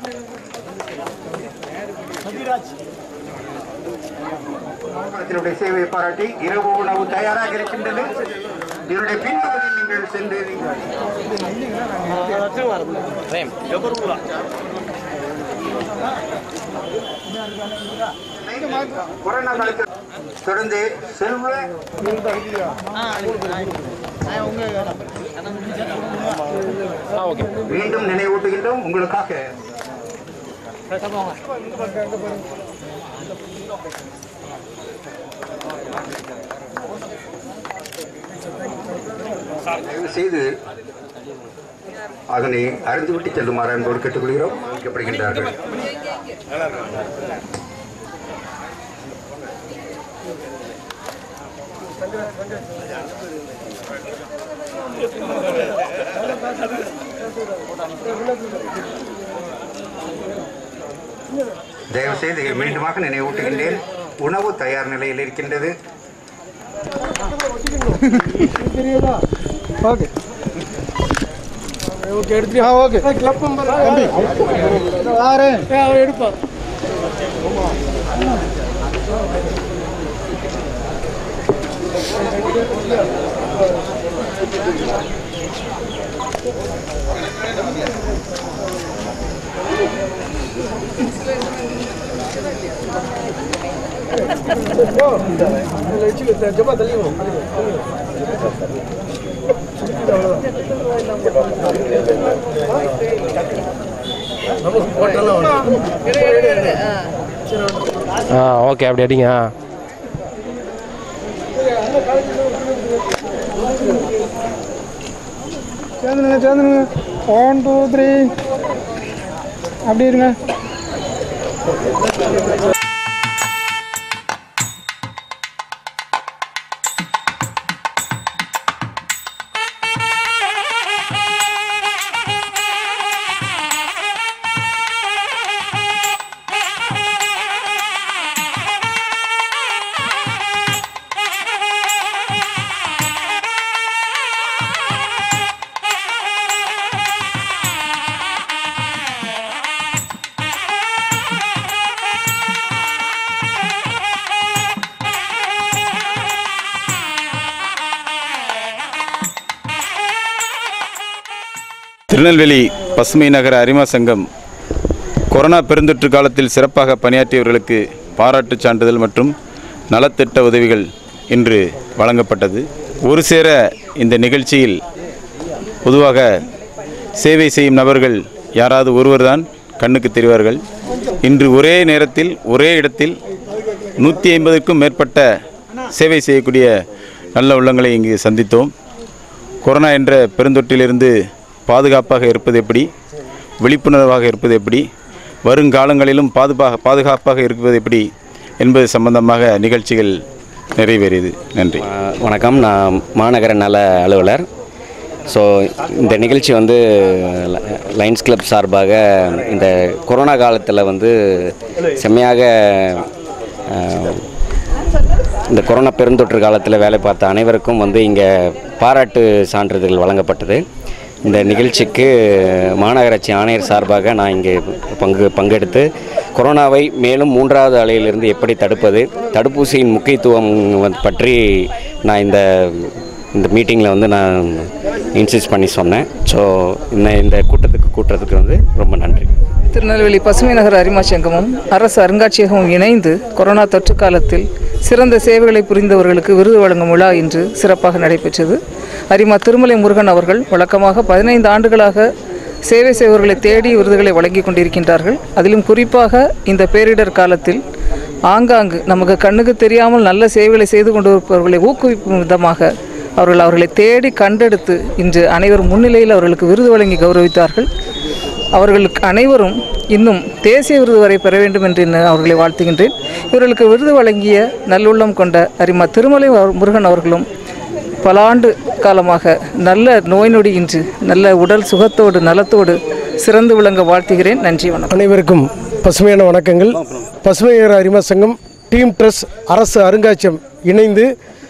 இதனுடைய சேவையை பாராட்டி இரவு உணவு தயாராக இருக்கின்றது இதனுடைய பின்பகுதியில் நீங்கள் சென்று கொரோனா காலத்தில் தொடர்ந்து செல்வ மீண்டும் நினைவூட்டுகின்றோம் உங்களுக்காக தயவு செய்து அதனை அறிந்துவிட்டு செல்லுமாறு அன்போடு கேட்டுக்கொள்கிறோம் வைக்கப்படுகின்றார்கள் தயவு செய்து மீண்டுமாக நினைவூட்டுகின்றேன் உணவு தயார் நிலையில் இருக்கின்றது தெரியுதா ஓகே ஓகே எடுத்து ஆ ஓகே கிளப் நம்பர் தம்பி யாரு அவர் எடுப்பா ஜப்பா தள்ளி ஆ ஓகே அப்படி அடிங்க ஆ சேர்ந்துருங்க சேர்ந்துருங்க ஒன் டூ த்ரீ அப்படி இருங்க Thank you. திருநெல்வேலி பசுமை நகர அரிமா சங்கம் கொரோனா பெருந்தொற்று காலத்தில் சிறப்பாக பணியாற்றியவர்களுக்கு பாராட்டுச் சான்றிதழ் மற்றும் நலத்திட்ட உதவிகள் இன்று வழங்கப்பட்டது ஒரு சேர இந்த நிகழ்ச்சியில் பொதுவாக சேவை செய்யும் நபர்கள் யாராவது ஒருவர்தான் கண்ணுக்கு தெரிவார்கள் இன்று ஒரே நேரத்தில் ஒரே இடத்தில் நூற்றி ஐம்பதுக்கும் மேற்பட்ட சேவை செய்யக்கூடிய நல்ல உள்ளங்களை இங்கு சந்தித்தோம் கொரோனா என்ற பெருந்தொற்றிலிருந்து பாதுகாப்பாக இருப்பது எப்படி விழிப்புணர்வாக இருப்பது எப்படி வருங்காலங்களிலும் பாதுகாக பாதுகாப்பாக இருப்பது எப்படி என்பது சம்பந்தமாக நிகழ்ச்சிகள் நிறைவேறியது நன்றி வணக்கம் நான் மாநகர நல அலுவலர் ஸோ இந்த நிகழ்ச்சி வந்து ல- லயன்ஸ் கிளப் சார்பாக இந்த கொரோனா காலத்தில் வந்து செம்மையாக அஹ், இந்த கொரோனா பெருந்தொற்று காலத்தில் வேலை பார்த்த அனைவருக்கும் வந்து இங்கே பாராட்டு சான்றிதழ் வழங்கப்பட்டது இந்த நிகழ்ச்சிக்கு மாநகராட்சி ஆணையர் சார்பாக நான் இங்கே பங்கு பங்கெடுத்து கொரோனாவை மேலும் மூன்றாவது அலையிலிருந்து எப்படி தடுப்பது தடுப்பூசியின் முக்கியத்துவம் வந்து பற்றி நான் இந்த இந்த மீட்டிங்கில் வந்து நான் இன்சிஸ்ட் பண்ணி சொன்னேன் ஸோ இந்த இந்த கூட்டத்துக்கு கூட்டுறதுக்கு வந்து ரொம்ப நன்றி திருநெல்வேலி பசுமை நகர அரிமா சங்கமும் அரசு அருங்காட்சியகமும் இணைந்து கொரோனா தொற்று காலத்தில் சிறந்த சேவைகளை புரிந்தவர்களுக்கு விருது வழங்கும் விழா இன்று சிறப்பாக நடைபெற்றது அரிமா திருமலை முருகன் அவர்கள் வழக்கமாக பதினைந்து ஆண்டுகளாக சேவை செய்வர்களை தேடி விருதுகளை வழங்கி கொண்டிருக்கின்றார்கள் அதிலும் குறிப்பாக இந்த பேரிடர் காலத்தில் ஆங்காங்கு நமக்கு கண்ணுக்கு தெரியாமல் நல்ல சேவைகளை செய்து கொண்டிருப்பவர்களை ஊக்குவிக்கும் விதமாக அவர்கள் அவர்களை தேடி கண்டெடுத்து இன்று அனைவர் முன்னிலையில் அவர்களுக்கு விருது வழங்கி கௌரவித்தார்கள் அவர்களுக்கு அனைவரும் இன்னும் தேசிய விருது வரை பெற வேண்டும் என்று நான் அவர்களை வாழ்த்துகின்றேன் இவர்களுக்கு விருது வழங்கிய நல்லுள்ளம் கொண்ட அரிமா திருமலை அவர்- முருகன் அவர்களும் பல ஆண்டு காலமாக நல்ல நோய் நொடியின்றி நல்ல உடல் சுகத்தோடு நலத்தோடு சிறந்து விளங்க வாழ்த்துகிறேன் நன்றி வணக்கம் அனைவருக்கும் பசுமையான வணக்கங்கள் பசுமை நகர அரிமா சங்கம் டீம் ட்ரஸ் அரசு அருங்காட்சியகம் இணைந்து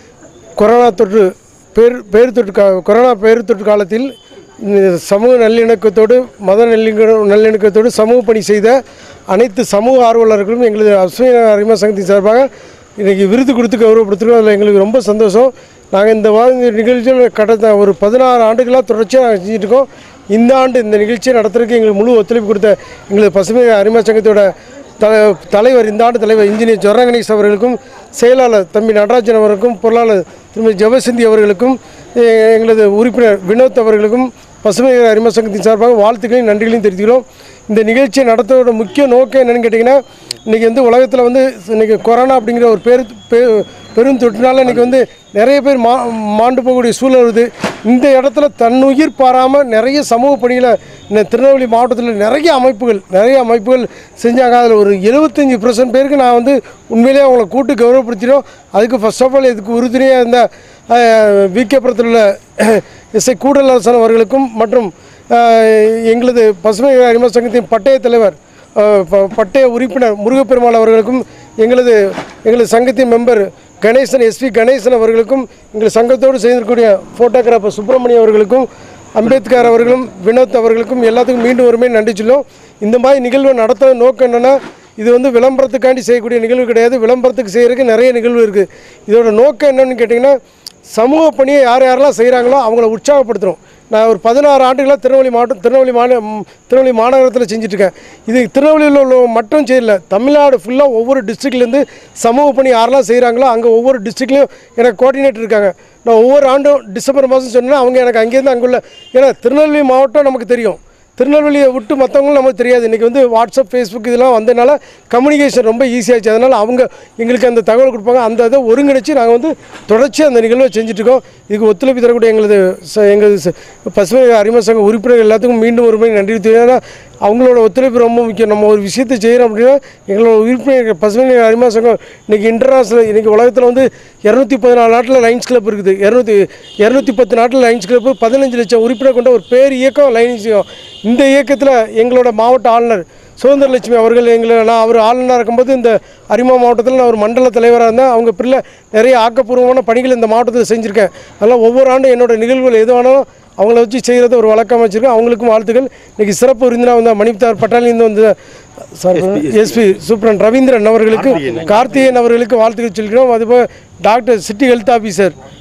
கொரோனா தொற்று பேர் பேர் தொற்று கா கொரோனா பேர் தொற்று காலத்தில் இந்த சமூக நல்லிணக்கத்தோடு மத நல்லிணக்க நல்லிணக்கத்தோடு சமூக பணி செய்த அனைத்து சமூக ஆர்வலர்களும் எங்களது பசுமை நகர அரிமா சங்கத்தின் சார்பாக இன்றைக்கி விருது கொடுத்து கௌரவப்படுத்துகிறோம் அதில் எங்களுக்கு ரொம்ப சந்தோஷம் நாங்கள் இந்த வாரம் இந்த நிகழ்ச்சியில் கடந்த ஒரு பதினாறு ஆண்டுகளாக தொடர்ச்சியாக நாங்கள் செஞ்சுட்டு இருக்கோம் இந்த ஆண்டு இந்த நிகழ்ச்சியை நடத்துறதுக்கு எங்களுக்கு முழு ஒத்துழைப்பு கொடுத்த எங்களது பசுமை அரிமா சங்கத்தோட தல தலைவர் இந்த ஆண்டு தலைவர் இன்ஜினியர் ஜொர கணேஷ் அவர்களுக்கும் செயலாளர் தம்பி நடராஜன் அவர்களுக்கும் பொருளாளர் திருமதி ஜெபசிந்தி அவர்களுக்கும் எ- எங்களது உறுப்பினர் வினோத் அவர்களுக்கும் பசுமை அரிமா சங்கத்தின் சார்பாக வாழ்த்துக்களையும் நன்றிகளையும் தெரிவிக்கிறோம் இந்த நிகழ்ச்சியை நடத்துவதோட முக்கிய நோக்கம் என்னென்னு கேட்டிங்கன்னா இன்றைக்கி வந்து உலகத்தில் வந்து இன்றைக்கி கொரோனா அப்படிங்கிற ஒரு பேரு பெ- பெரும் தொற்றினால இன்றைக்கி வந்து நிறைய பேர் மா மாண்டு போகக்கூடிய சூழல் வருது இந்த இடத்துல தன்னுயிர் பாராமல் நிறைய சமூக பணிகளை இந்த திருநெல்வேலி மாவட்டத்தில் நிறைய அமைப்புகள் நிறைய அமைப்புகள் செஞ்சாங்க அதில் ஒரு எழுபத்தஞ்சி பர்சன்ட் பேருக்கு நான் வந்து உண்மையிலேயே அவங்கள கூட்டு கௌரவப்படுத்தினோம் அதுக்கு ஃபர்ஸ்ட் ஆஃப் ஆல் இதுக்கு உறுதுணையாக இருந்த விகேபுரத்தில் உள்ள எஸ்ஐ கூடலரசன் அவர்களுக்கும் மற்றும் அஹ், எங்களது பசுமை அரிம சங்கத்தின் பட்டய தலைவர் அஹ், ப- பட்டய உறுப்பினர் முருகப்பெருமாள் அவர்களுக்கும் எங்களது எங்களது சங்கத்தின் மெம்பர் கணேசன் எஸ்பி கணேசன் அவர்களுக்கும் எங்கள் சங்கத்தோடு செய்திருக்கக்கூடிய ஃபோட்டோகிராஃபர் சுப்பிரமணியம் அவர்களுக்கும் அம்பேத்கர் அவர்களும் வினோத் அவர்களுக்கும் எல்லாத்துக்கும் மீண்டும் ஒருமே நன்றி சொல்லும் இந்த மாதிரி நிகழ்வு நடத்த நோக்கம் என்னென்னா இது வந்து விளம்பரத்துக்காண்டி செய்யக்கூடிய நிகழ்வு கிடையாது விளம்பரத்துக்கு செய்கிறதுக்கு நிறைய நிகழ்வு இருக்குது இதோட நோக்கம் என்னன்னு கேட்டிங்கன்னா சமூக பணியை யார் யாரெல்லாம் செய்கிறாங்களோ அவங்கள உற்சாகப்படுத்துகிறோம் நான் ஒரு பதினாறு ஆண்டுகளாக திருநெல்வேலி மாவட்டம் திருநெல்வேலி மாந ம், திருநெல்வேலி மாநகரத்தில் செஞ்சுட்ருக்கேன் இது திருநெல்வேலியில் உள்ள மட்டும் செய்யல தமிழ்நாடு ஃபுல்லாக ஒவ்வொரு டிஸ்ட்ரிக்ட்லேருந்து சமூக பணி யாரெல்லாம் செய்கிறாங்களோ அங்கே ஒவ்வொரு டிஸ்ட்ரிக்ட்லேயும் எனக்கு கோஆர்டினேட்டர் இருக்காங்க நான் ஒவ்வொரு ஆண்டும் டிசம்பர் மாதம் சொன்னேன்னா அவங்க எனக்கு அங்கேருந்து அங்குள்ள ஏன்னா திருநெல்வேலி மாவட்டம் நமக்கு தெரியும் திருநெல்வேலியை விட்டு மற்றவங்களும் நமக்கு தெரியாது இன்றைக்கி வந்து வாட்ஸ்அப் ஃபேஸ்புக் இதெல்லாம் வந்ததுனால கம்யூனிகேஷன் ரொம்ப ஈஸியாச்சு அதனால் அவங்க எங்களுக்கு அந்த தகவல் கொடுப்பாங்க அந்த இதை ஒருங்கிணைச்சு நாங்கள் வந்து தொடர்ச்சி அந்த நிகழ்வை செஞ்சுட்ருக்கோம் இதுக்கு ஒத்துழைப்பு தரக்கூடிய எங்களது ச- எங்களது ச- பசுமை அறிமுக சங்க உறுப்பினர்கள் எல்லாத்துக்கும் மீண்டும் ஒரு முறை நன்றி தெரிவித்துக் ஏன்னா அவங்களோட ஒத்துழைப்பு ரொம்ப முக்கியம் நம்ம ஒரு விஷயத்தை செய்கிறோம் அப்படின்னா எங்களோட உறுப்பினர்கள் பசுமை அறிமுக சங்கம் இன்றைக்கி இன்டர்நேஷனல் இன்றைக்கி உலகத்தில் வந்து இரநூத்தி பதினாலு நாட்டில் லைன்ஸ் கிளப் இருக்குது இரநூத்தி இரநூத்தி பத்து நாட்டில் லைன்ஸ் கிளப் பதினஞ்சு லட்சம் உறுப்பினர் கொண்ட ஒரு பேர் இயக்கம் லைன்ஸ் இயக்கம் இந்த இயக்கத்தில் எங்களோட மாவட்ட ஆளுநர் சுதந்திரலட்சுமி அவர்கள் எங்களை நான் அவர் ஆளுநராக இருக்கும்போது இந்த அரிமா மாவட்டத்தில் நான் ஒரு மண்டல தலைவராக இருந்தேன் அவங்க பிள்ளை நிறைய ஆக்கப்பூர்வமான பணிகள் இந்த மாவட்டத்தில் செஞ்சுருக்கேன் அதனால் ஒவ்வொரு ஆண்டும் என்னோட நிகழ்வுகள் எதுவானாலும் அவங்கள வச்சு செய்கிறது ஒரு வழக்கமாக வச்சுருக்கேன் அவங்களுக்கும் வாழ்த்துக்கள் இன்றைக்கி சிறப்பு விருந்தினாக வந்த மணிப்தார் பட்டாலிருந்து வந்து சார் எஸ்பி சூப்பரன் ரவீந்திரன் அவர்களுக்கு கார்த்திகேயன் அவர்களுக்கு வாழ்த்துக்கள் சொல்கிறோம் அதுபோல் டாக்டர் சிட்டி ஹெல்த் ஆஃபீஸர்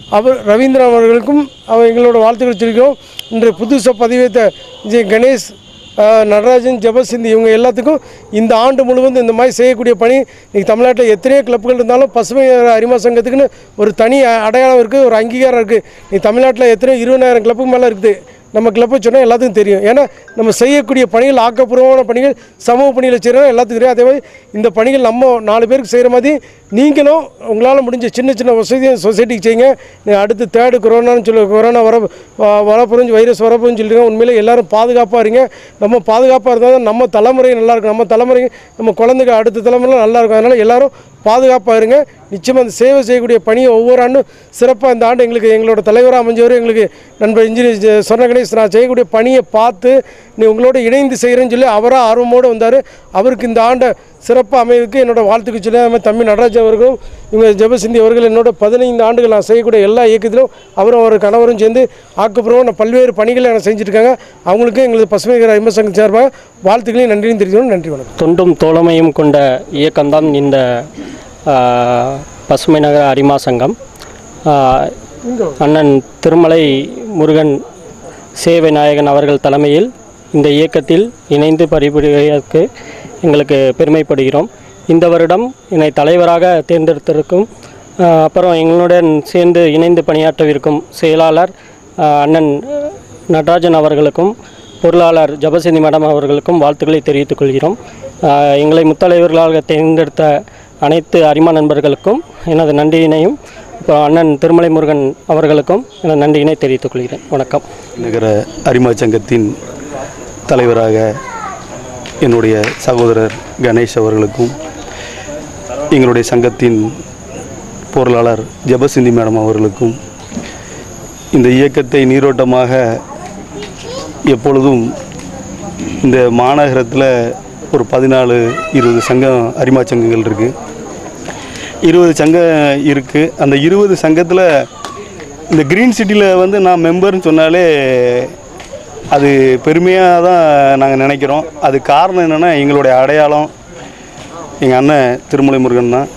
அவர் ரவீந்திரன் அவர்களுக்கும் அவர் எங்களோட வாழ்த்துக்கள் சொல்லிக்கிறோம் இன்று புதுசாக பதிவேற்ற ஜி கணேஷ் ஆஹ், நடராஜன் ஜெபசிந்தி இவங்க எல்லாத்துக்கும் இந்த ஆண்டு முழுவதும் இந்த மாதிரி செய்யக்கூடிய பணி இன்னைக்கு தமிழ்நாட்டில் எத்தனையோ கிளப்புகள் இருந்தாலும் பசுமை அரிமா சங்கத்துக்குன்னு ஒரு தனி அ- அடையாளம் இருக்குது ஒரு அங்கீகாரம் இருக்குது நீ தமிழ்நாட்டில் எத்தனையோ இருபதாயிரம் கிளப்புக்கு மேலே இருக்குது நம்ம கிளப்பை சொன்னால் எல்லாத்துக்கும் தெரியும் ஏன்னா நம்ம செய்யக்கூடிய பணிகள் ஆக்கப்பூர்வமான பணிகள் சமூக பணிகளை செய்கிறோம் எல்லாத்துக்கும் தெரியும் அதே மாதிரி இந்த பணிகள் நம்ம நாலு பேருக்கு செய்கிற மாதிரி நீங்களும் உங்களால் முடிஞ்ச சின்ன சின்ன வசதியை சொசைட்டிக்கு செய்யுங்க நீ அடுத்து தேர்டு கொரோனான்னு சொல்லி கொரோனா வர வ- வரப்போறஞ்சு வைரஸ் வரப்போன்னு சொல்லியிருக்காங்க உண்மையிலே எல்லாரும் பாதுகாப்பாக இருங்க நம்ம பாதுகாப்பாக இருந்தால் தான் நம்ம தலைமுறை நல்லா இருக்கும் நம்ம தலைமுறை நம்ம குழந்தைங்க அடுத்த தலைமுறை நல்லா இருக்கும் அதனால் எல்லாரும் பாதுகாப்பாக இருங்க நிச்சயமாக அந்த சேவை செய்யக்கூடிய பணியை ஒவ்வொரு ஆண்டும் சிறப்பாக இந்த ஆண்டு எங்களுக்கு எங்களோட தலைவராக அமைஞ்சவர் எங்களுக்கு நண்பர் இன்ஜினியர் ஜெ- சொர்ண கணேஷ் நான் செய்யக்கூடிய பணியை பார்த்து நீ உங்களோட இணைந்து செய்கிறேன்னு சொல்லி அவராக ஆர்வமோடு வந்தார் அவருக்கு இந்த ஆண்டை சிறப்பாக அமைவதற்கு என்னோட வாழ்த்துக்கு சொல்லி அதே மாதிரி தம்பி நடராஜன் அவர்களும் இவங்க ஜெபசிந்தி அவர்கள் என்னோட பதினைந்து ஆண்டுகள் நான் செய்யக்கூடிய எல்லா இயக்கத்திலும் அவரும் அவர் கணவரும் சேர்ந்து ஆக்கப்பூர்வமான பல்வேறு பணிகளை எனக்கு செஞ்சுருக்காங்க அவங்களுக்கும் எங்களது பசுமை ஐம்ப சங்கம் சார்பாக வாழ்த்துக்களையும் நன்றியும் தெரிவிக்கணும் நன்றி வணக்கம் தொண்டும் தோழமையும் கொண்ட இயக்கம்தான் இந்த ஆ, பசுமை நகர அரிமா சங்கம் ஆ, அண்ணன் திருமலை முருகன் சேவை நாயகன் அவர்கள் தலைமையில் இந்த இயக்கத்தில் இணைந்து பணிபுரியதற்கு எங்களுக்கு பெருமைப்படுகிறோம் இந்த வருடம் என்னை தலைவராக தேர்ந்தெடுத்திருக்கும் ஆ, அப்புறம் எங்களுடன் சேர்ந்து இணைந்து பணியாற்றவிருக்கும் செயலாளர் ஆ, அண்ணன் நடராஜன் அவர்களுக்கும் பொருளாளர் ஜபசிந்தி மேடம் அவர்களுக்கும் வாழ்த்துக்களை தெரிவித்துக் கொள்கிறோம் ஆஹ் எங்களை முத்தலைவர்களாக தேர்ந்தெடுத்த அனைத்து அரிமா நண்பர்களுக்கும் எனது நன்றியினையும் அப்புறம் அண்ணன் திருமலை முருகன் அவர்களுக்கும் எனது நன்றியினை தெரிவித்துக் கொள்கிறேன் வணக்கம் நகர அரிமா சங்கத்தின் தலைவராக என்னுடைய சகோதரர் கணேஷ் அவர்களுக்கும் எங்களுடைய சங்கத்தின் பொருளாளர் ஜெபசிந்தி மேடம் அவர்களுக்கும் இந்த இயக்கத்தை நீரோட்டமாக எப்பொழுதும் இந்த மாநகரத்தில் ஒரு பதினாலு இருபது சங்கம் அரிமா சங்கங்கள் இருக்குது இருபது சங்கம் இருக்குது அந்த இருபது சங்கத்தில் இந்த க்ரீன் சிட்டியில் வந்து நான் மெம்பர்னு சொன்னாலே அது பெருமையாக தான் நாங்கள் நினைக்கிறோம் அது காரணம் என்னென்னா எங்களுடைய அடையாளம் எங்கள் அண்ணன் திருமலை முருகன் தான்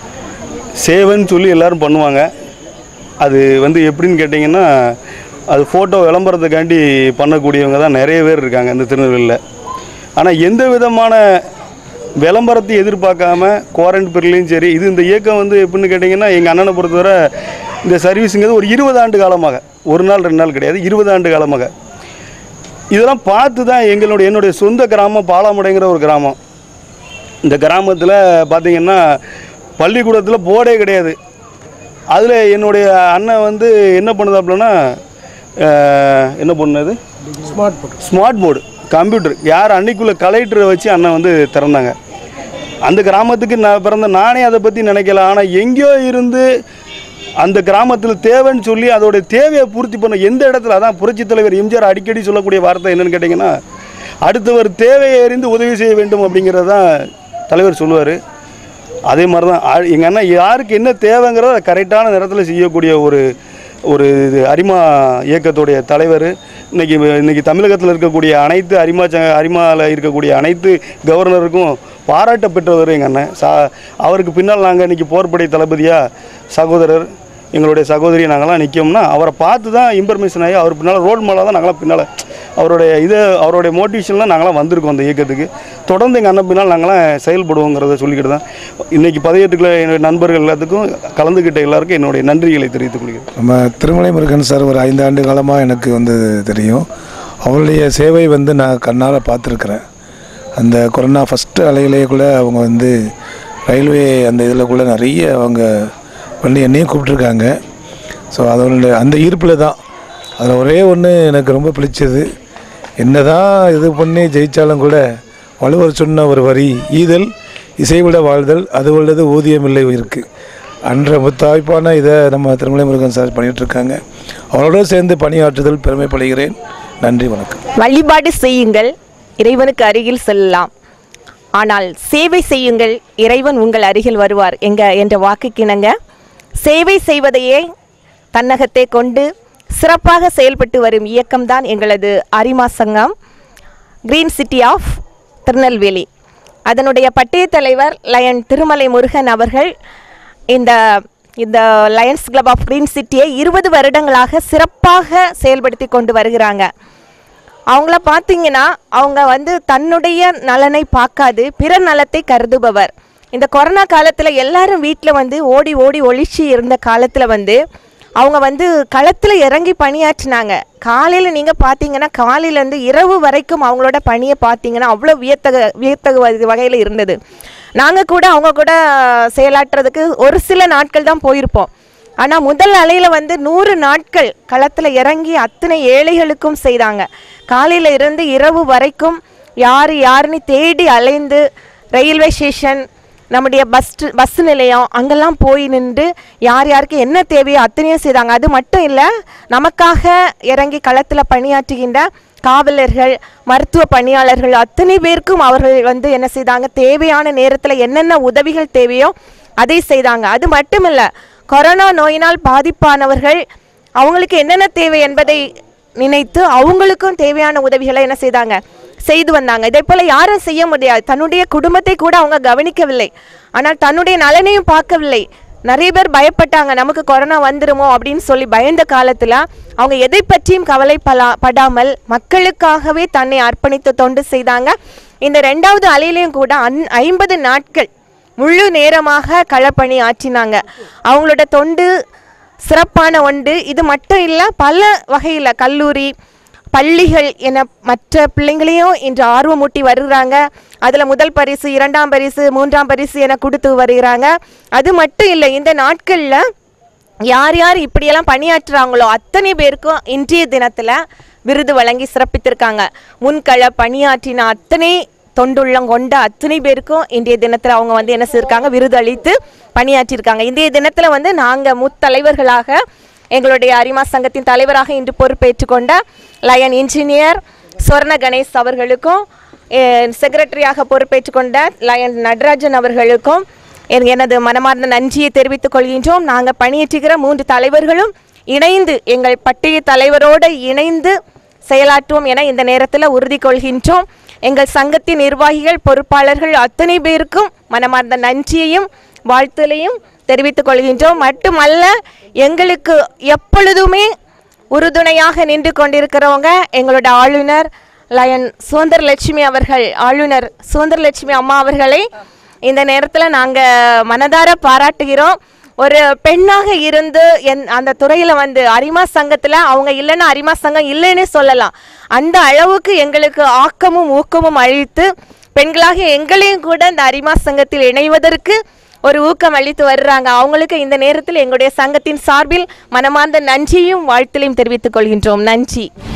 சேவைன்னு சொல்லி எல்லோரும் பண்ணுவாங்க அது வந்து எப்படின்னு கேட்டிங்கன்னா அது ஃபோட்டோ விளம்பரத்துக்காண்டி பண்ணக்கூடியவங்க தான் நிறைய பேர் இருக்காங்க இந்த திருநெல்வேலியில் ஆனால் எந்த விதமான விளம்பரத்தை எதிர்பார்க்காம குவாரண்ட் பிரிலையும் சரி இது இந்த இயக்கம் வந்து எப்படின்னு கேட்டிங்கன்னா எங்கள் அண்ணனை பொறுத்தவரை இந்த சர்வீஸுங்கிறது ஒரு இருபது ஆண்டு காலமாக ஒரு நாள் ரெண்டு நாள் கிடையாது இருபது ஆண்டு காலமாக இதெல்லாம் பார்த்து தான் எங்களுடைய என்னுடைய சொந்த கிராமம் பாலாமுடைங்கிற ஒரு கிராமம் இந்த கிராமத்தில் பார்த்தீங்கன்னா பள்ளிக்கூடத்தில் போர்டே கிடையாது அதில் என்னுடைய அண்ணன் வந்து என்ன பண்ணுதாப்புலன்னா அஹ், என்ன பண்ணுது smart board smart board computer யார் அன்னைக்குள்ள கலெக்டரை வச்சு அண்ணன் வந்து திறந்தாங்க அந்த கிராமத்துக்கு நான் பிறந்த நானே அதை பற்றி நினைக்கல ஆனால் எங்கேயோ இருந்து அந்த கிராமத்தில் தேவைன்னு சொல்லி அதோடைய தேவையை பூர்த்தி பண்ண எந்த இடத்துல அதான் புரட்சித் தலைவர் எம்ஜிஆர் அடிக்கடி சொல்லக்கூடிய வார்த்தை என்னன்னு கேட்டிங்கன்னா அடுத்தவர் தேவையை அறிந்து உதவி செய்ய வேண்டும் அப்படிங்கிறது தான் தலைவர் சொல்லுவார் அதே மாதிரி தான் ஆ- எங்கள் அண்ணன் யாருக்கு என்ன தேவைங்கிறத கரெக்டான நேரத்தில் செய்யக்கூடிய ஒரு ஒரு இது அரிமா இயக்கத்துடைய தலைவர் இன்னைக்கு இன்னைக்கு தமிழகத்தில் இருக்கக்கூடிய அனைத்து அரிமா ச அரிமாவில் இருக்கக்கூடிய அனைத்து கவர்னருக்கும் பாராட்ட பெற்றவர் எங்கள் அண்ணன் சா அவருக்கு பின்னால் நாங்கள் இன்றைக்கி போர்ப்படை தளபதியாக சகோதரர் எங்களுடைய சகோதரி நாங்களாம் நிற்கோம்னா அவரை பார்த்து தான் இன்ஃபர்மேஷன் ஆகி அவர் பின்னால் ரோல் மாலாக தான் நாங்களாம் பின்னால் அவருடைய இது அவருடைய மோட்டிவேஷன்லாம் நாங்களாம் வந்திருக்கோம் அந்த இயக்கத்துக்கு தொடர்ந்து எங்கள் அண்ணன் பின்னால் நாங்களாம் செயல்படுவோங்கிறத சொல்லிக்கிட்டு தான் இன்றைக்கி பதினெட்டுக்குள்ள என்னுடைய நண்பர்கள் எல்லாத்துக்கும் கலந்துக்கிட்ட எல்லாருக்கும் என்னுடைய நன்றிகளை தெரிவித்துக் கொள்கிறேன் நம்ம திருமலை முருகன் சார் ஒரு ஐந்து ஆண்டு காலமாக எனக்கு வந்து தெரியும் அவருடைய சேவை வந்து நான் கண்ணால் பார்த்துருக்குறேன் அந்த கொரோனா ஃபஸ்ட்டு அலையிலேயே கூட அவங்க வந்து ரயில்வே அந்த இதில் கூட நிறைய அவங்க பண்ணி என்னையும் கூப்பிட்ருக்காங்க ஸோ அதோட அந்த ஈர்ப்பில் தான் அதில் ஒரே ஒன்று எனக்கு ரொம்ப பிடிச்சது என்னதான் இது பண்ணி ஜெயித்தாலும் கூட வள்ளுவர் சொன்ன ஒரு வரி ஈதல் இசைவிட வாழ்தல் அது உள்ளது ஊதியமில்லை இருக்குது அன்ற முத்தாய்ப்பான இதை நம்ம திருமலை முருகன் சார் பண்ணிகிட்டு இருக்காங்க அவரோட சேர்ந்து பணியாற்றுதல் பெருமைப்படுகிறேன் நன்றி வணக்கம் வழிபாடு செய்யுங்கள் இறைவனுக்கு அருகில் செல்லலாம் ஆனால் சேவை செய்யுங்கள் இறைவன் உங்கள் அருகில் வருவார் எங்க என்ற வாக்குக்கிணங்க சேவை செய்வதையே தன்னகத்தை கொண்டு சிறப்பாக செயல்பட்டு வரும் இயக்கம்தான் எங்களது அரிமா சங்கம் கிரீன் சிட்டி ஆஃப் திருநெல்வேலி அதனுடைய பட்டய தலைவர் லயன் திருமலை முருகன் அவர்கள் இந்த இந்த லயன்ஸ் கிளப் ஆஃப் கிரீன் சிட்டியை இருபது வருடங்களாக சிறப்பாக செயல்படுத்தி கொண்டு வருகிறாங்க அவங்கள பார்த்தீங்கன்னா அவங்க வந்து தன்னுடைய நலனை பார்க்காது பிற நலத்தை கருதுபவர் இந்த கொரோனா காலத்தில் எல்லாரும் வீட்டில் வந்து ஓடி ஓடி ஒழிச்சு இருந்த காலத்தில் வந்து அவங்க வந்து களத்தில் இறங்கி பணியாற்றினாங்க காலையில் நீங்கள் பார்த்தீங்கன்னா காலையிலேருந்து இரவு வரைக்கும் அவங்களோட பணியை பார்த்தீங்கன்னா அவ்வளோ வியத்தக வியத்தகு வகையில் இருந்தது நாங்கள் கூட அவங்க கூட செயலாற்றுறதுக்கு ஒரு சில நாட்கள் தான் போயிருப்போம் ஆனால் முதல் அலையில் வந்து நூறு நாட்கள் களத்தில் இறங்கி அத்தனை ஏழைகளுக்கும் செய்தாங்க காலையில் இருந்து இரவு வரைக்கும் யார் யாருன்னு தேடி அலைந்து ரயில்வே ஸ்டேஷன் நம்முடைய பஸ் பஸ் நிலையம் அங்கெல்லாம் போய் நின்று யார் யாருக்கு என்ன தேவையோ அத்தனையும் செய்தாங்க அது மட்டும் இல்லை நமக்காக இறங்கி களத்தில் பணியாற்றுகின்ற காவலர்கள் மருத்துவ பணியாளர்கள் அத்தனை பேருக்கும் அவர்கள் வந்து என்ன செய்தாங்க தேவையான நேரத்தில் என்னென்ன உதவிகள் தேவையோ அதை செய்தாங்க அது மட்டும் இல்லை கொரோனா நோயினால் பாதிப்பானவர்கள் அவங்களுக்கு என்னென்ன தேவை என்பதை நினைத்து அவங்களுக்கும் தேவையான உதவிகளை என்ன செய்தாங்க செய்து வந்தாங்க இதே போல யாரும் செய்ய முடியாது தன்னுடைய குடும்பத்தை கூட அவங்க கவனிக்கவில்லை ஆனால் தன்னுடைய நலனையும் பார்க்கவில்லை நிறைய பேர் பயப்பட்டாங்க நமக்கு கொரோனா வந்துருமோ அப்படின்னு சொல்லி பயந்த காலத்தில் அவங்க எதை பற்றியும் கவலைப்படா படாமல் மக்களுக்காகவே தன்னை அர்ப்பணித்து தொண்டு செய்தாங்க இந்த ரெண்டாவது அலையிலையும் கூட அன் ஐம்பது நாட்கள் முழு நேரமாக களப்பணி ஆற்றினாங்க அவங்களோட தொண்டு சிறப்பான ஒன்று இது மட்டும் இல்லை பல வகையில் கல்லூரி பள்ளிகள் என மற்ற பிள்ளைங்களையும் இன்று ஆர்வமூட்டி வருகிறாங்க அதில் முதல் பரிசு இரண்டாம் பரிசு மூன்றாம் பரிசு என கொடுத்து வருகிறாங்க அது மட்டும் இல்லை இந்த நாட்களில் யார் யார் இப்படியெல்லாம் பணியாற்றுறாங்களோ அத்தனை பேருக்கும் இன்றைய தினத்தில் விருது வழங்கி சிறப்பித்திருக்காங்க முன்கள பணியாற்றின அத்தனை தொண்டுள்ளம் கொண்ட அத்தனை பேருக்கும் இன்றைய தினத்தில் அவங்க வந்து என்ன செய்திருக்காங்க விருது அளித்து பணியாற்றியிருக்காங்க இன்றைய தினத்தில் வந்து நாங்கள் முத்தலைவர்களாக எங்களுடைய அரிமா சங்கத்தின் தலைவராக இன்று பொறுப்பேற்றுக் கொண்ட லயன் இன்ஜினியர் சொர்ண கணேஷ் அவர்களுக்கும் செக்ரட்டரியாக பொறுப்பேற்றுக் கொண்ட லயன் நடராஜன் அவர்களுக்கும் என்- எனது மனமார்ந்த நன்றியை தெரிவித்துக் கொள்கின்றோம் நாங்கள் பணியாற்றுகிற மூன்று தலைவர்களும் இணைந்து எங்கள் பட்டிய தலைவரோடு இணைந்து செயலாற்றுவோம் என இந்த நேரத்தில் உறுதி கொள்கின்றோம் எங்கள் சங்கத்தின் நிர்வாகிகள் பொறுப்பாளர்கள் அத்தனை பேருக்கும் மனமார்ந்த நன்றியையும் வாழ்த்துலையும் தெரிவித்துக் கொள்கின்றோம் மட்டுமல்ல எங்களுக்கு எப்பொழுதுமே உறுதுணையாக நின்று கொண்டிருக்கிறவங்க எங்களோட ஆளுநர் லயன் சுதந்திரலட்சுமி அவர்கள் ஆளுநர் சுதந்திரலட்சுமி அம்மா அவர்களை இந்த நேரத்தில் நாங்கள் மனதார பாராட்டுகிறோம் ஒரு பெண்ணாக இருந்து என் அந்த துறையில் வந்து அரிமா சங்கத்தில் அவங்க இல்லைன்னா அரிமா சங்கம் இல்லைன்னு சொல்லலாம் அந்த அளவுக்கு எங்களுக்கு ஆக்கமும் ஊக்கமும் அளித்து பெண்களாக எங்களையும் கூட இந்த அரிமா சங்கத்தில் இணைவதற்கு ஒரு ஊக்கம் அளித்து வர்றாங்க அவங்களுக்கு இந்த நேரத்தில் எங்களுடைய சங்கத்தின் சார்பில் மனமார்ந்த நன்றியும் வாழ்த்தலையும் தெரிவித்துக் கொள்கின்றோம் நன்றி